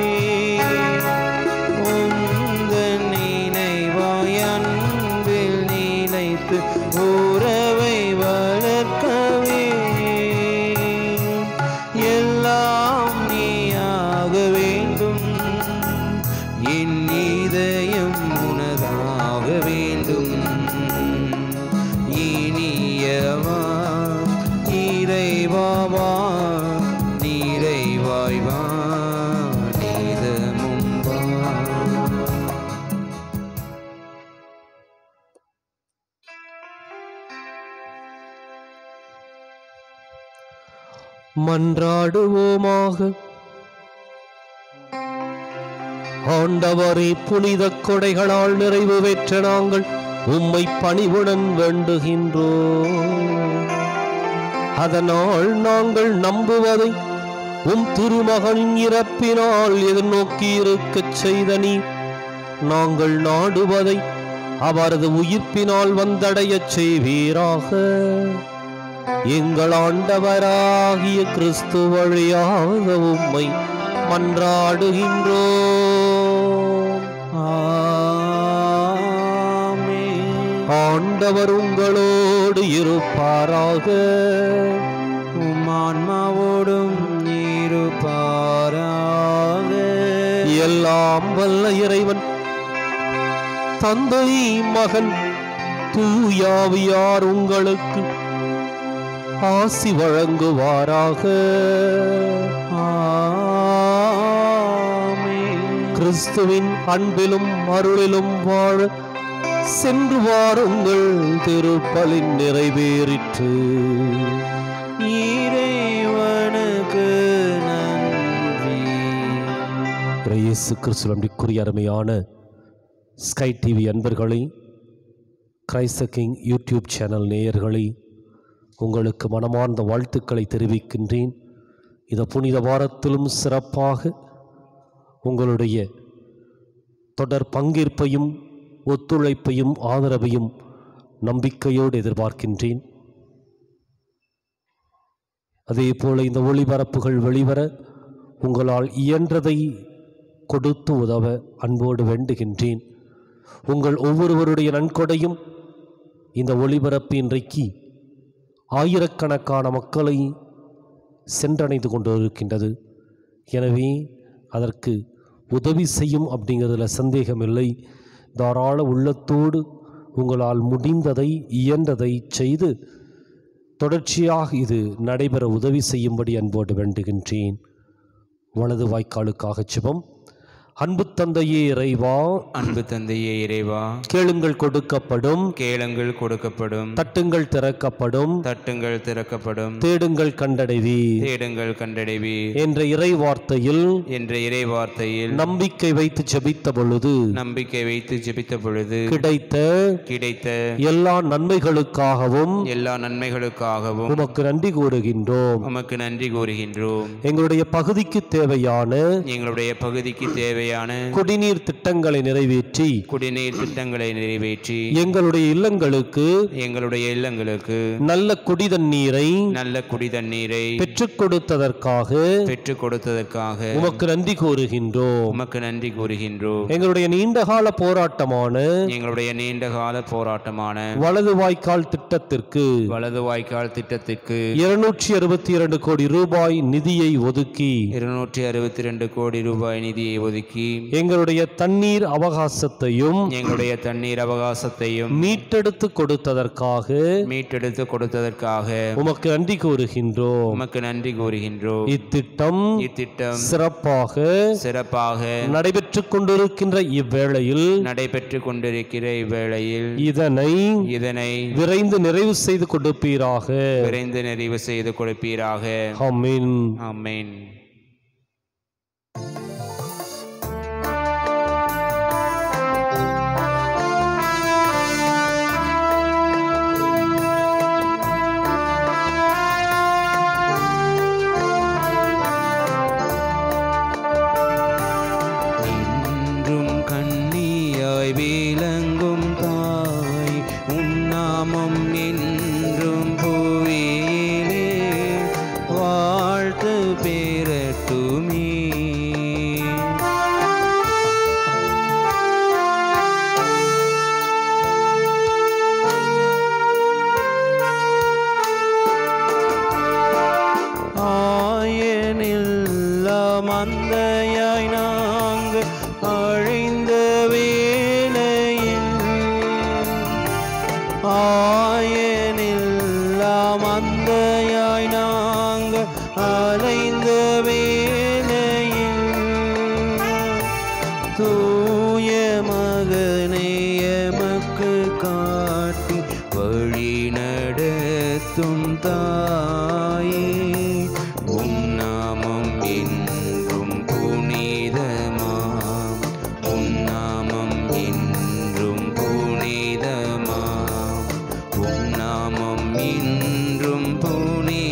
[SPEAKER 1] உந்தன் நினைவாய் அன்பில் நிலைத்து உறவை வளர்க்கவே எல்லாம் நீயாக வேண்டும் என் இதயம் உனதாக வேண்டும் இனியவா இறைவாவா நீரைவாய் வா நீதமும் வா
[SPEAKER 2] மன்றாடுவோமாக ஆண்டவரே புனித கொடைகளால் நிறைவு பெற்ற நாங்கள் உம்மை பணிவுடன் வேண்டுகின்றோம் அதனால் நாங்கள் நம்புவதை உம் திருமகனின் இறப்பினால் எதிர்நோக்கி இருக்கச் செய்த நீ நாங்கள் நாடுவதை அவரது உயிர்ப்பினால் வந்தடையச் செய்வீராக எங்கள் ஆண்டவராகிய கிறிஸ்து வழியாக உம்மை மன்றாடுகின்றோம்
[SPEAKER 1] ஆமென்.
[SPEAKER 2] ஆண்டவர் உங்களோடு இருப்பாராக
[SPEAKER 1] உம் ஆன்மாவோடும் இருப்பாராக
[SPEAKER 2] எல்லாம் வல்ல இறைவன் தந்தை மகன் தூயாவியார் உங்களுக்கு ஆசி வழங்குவாராக
[SPEAKER 1] ஆமென்.
[SPEAKER 2] கிறிஸ்துவின் அன்பிலும் அருளிலும் வாழ சென்று வாருங்கள் திருப்பலின் நிறைவேறிற்று
[SPEAKER 1] இறைவனுக்கு நன்றி
[SPEAKER 2] இயேசு கிறிஸ்துவனுக்குரிய அருமையான ஸ்கை டிவி அன்பர்களே கிரைஸ்த கிங் யூடியூப் சேனல் நேயர்களே உங்களுக்கு மனமார்ந்த வாழ்த்துக்களை தெரிவிக்கின்றேன் இந்த புனித வாரத்திலும் சிறப்பாக உங்களுடைய தொடர் பங்கேற்பையும் ஒத்துழைப்பையும் ஆதரவையும் நம்பிக்கையோடு எதிர்பார்க்கின்றேன் அதே போல இந்த ஒளிபரப்புகள் வெளிவர உங்களால் இயன்றதை கொடுத்து உதவ அன்போடு வேண்டுகின்றேன் உங்கள் ஒவ்வொருவருடைய நன்கொடையும் இந்த ஒளிபரப்பு இன்றைக்கு ஆயிரக்கணக்கான மக்களை சென்றடைந்து கொண்டு இருக்கின்றது எனவே அதற்கு உதவி செய்யும் அப்படிங்கிறதுல சந்தேகமில்லை தாராள உள்ளத்தோடு உங்களால் முடிந்ததை இயன்றதை செய்து தொடர்ச்சியாக இது நடைபெற உதவி செய்யும்படி அன்போடு வேண்டுகின்றேன் வலது வாய்க்காலுக்காக சிவம் அன்பு தந்தையே இறைவா
[SPEAKER 1] அன்பு தந்தையே இறைவா
[SPEAKER 2] கேளுங்கள் கொடுக்கப்படும்
[SPEAKER 1] கேளுங்கள் கொடுக்கப்படும்
[SPEAKER 2] தட்டுங்கள் திறக்கப்படும்
[SPEAKER 1] தட்டுங்கள் திறக்கப்படும்
[SPEAKER 2] தேடுங்கள் கண்டடைவி
[SPEAKER 1] தேடுங்கள் கண்டடைவி
[SPEAKER 2] என்ற இறை வார்த்தையில்
[SPEAKER 1] என்ற இறை வார்த்தையில்
[SPEAKER 2] நம்பிக்கை வைத்து ஜெபித்த பொழுது
[SPEAKER 1] நம்பிக்கை வைத்து ஜெபித்த பொழுது
[SPEAKER 2] கிடைத்த
[SPEAKER 1] கிடைத்த
[SPEAKER 2] எல்லா நன்மைகளுக்காகவும்
[SPEAKER 1] எல்லா நன்மைகளுக்காகவும்
[SPEAKER 2] உமக்கு நன்றி கூறுகின்றோம்
[SPEAKER 1] உமக்கு நன்றி கூறுகின்றோம்
[SPEAKER 2] எங்களுடைய பகுதிக்கு தேவையான
[SPEAKER 1] எங்களுடைய பகுதிக்கு தேவையான
[SPEAKER 2] குடிநீர் திட்டங்களை நிறைவேற்றி
[SPEAKER 1] குடிநீர் திட்டங்களை நிறைவேற்றி
[SPEAKER 2] எங்களுடைய இல்லங்களுக்கு
[SPEAKER 1] எங்களுடைய இல்லங்களுக்கு
[SPEAKER 2] நல்ல குடிதண்ணீரை
[SPEAKER 1] நல்ல குடி தண்ணீரை
[SPEAKER 2] பெற்றுக் கொடுத்ததற்காக
[SPEAKER 1] பெற்றுக் கொடுத்ததற்காக
[SPEAKER 2] உமக்கு நன்றி கூறுகின்றோம்
[SPEAKER 1] உமக்கு நன்றி கூறுகின்றோம்
[SPEAKER 2] எங்களுடைய நீண்டகால போராட்டமான
[SPEAKER 1] எங்களுடைய நீண்ட கால போராட்டமான
[SPEAKER 2] வலது வாய்க்கால் திட்டத்திற்கு
[SPEAKER 1] வலது வாய்க்கால் திட்டத்திற்கு
[SPEAKER 2] இருநூற்றி அறுபத்தி இரண்டு கோடி ரூபாய் நிதியை ஒதுக்கி
[SPEAKER 1] இருநூற்றி அறுபத்தி ரெண்டு கோடி ரூபாய் நிதியை ஒதுக்கி
[SPEAKER 2] எங்களுடைய தண்ணீர் அவகாசத்தையும்
[SPEAKER 1] எங்களுடைய தண்ணீர் அவகாசத்தையும்
[SPEAKER 2] மீட்டெடுத்து கொடுத்ததற்காக
[SPEAKER 1] மீட்டெடுத்து கொடுத்ததற்காக
[SPEAKER 2] உமக்கு நன்றி கூறுகின்றோம்
[SPEAKER 1] உமக்கு நன்றி கூறுகின்றோம்
[SPEAKER 2] இத்திட்டம்
[SPEAKER 1] இத்திட்டம்
[SPEAKER 2] சிறப்பாக
[SPEAKER 1] சிறப்பாக
[SPEAKER 2] நடைபெற்றுக் கொண்டிருக்கின்ற இவ்வேளையில்
[SPEAKER 1] நடைபெற்று கொண்டிருக்கிற இவ்வேளையில்
[SPEAKER 2] இதனை
[SPEAKER 1] இதனை
[SPEAKER 2] விரைந்து நிறைவு செய்து கொடுப்பீராக
[SPEAKER 1] விரைந்து நிறைவு செய்து கொடுப்பீராக
[SPEAKER 2] ஆமென்
[SPEAKER 1] ஆமென் என்றும் கண்ணியாய் விளங்கும் தாய் உன்னாமம் என்றும் புவியிலே வாழ்த்து பெறட்டுமே ஆயனில்லா மந்தையாய் நாங்கள் அழிந்த வேளையில் ஆயனில்லா மந்தையாய் நாங்கள் அலைந்த வேளையில் தூய மகனை எமக்கு காட்டி வழி நடத்தும் தாயே உம் நாமம் என்றும் புனிதமாம் உம் நாமம் என்றும் புனிதமாம் உம் நாமம் என்றும் புனிதமாம்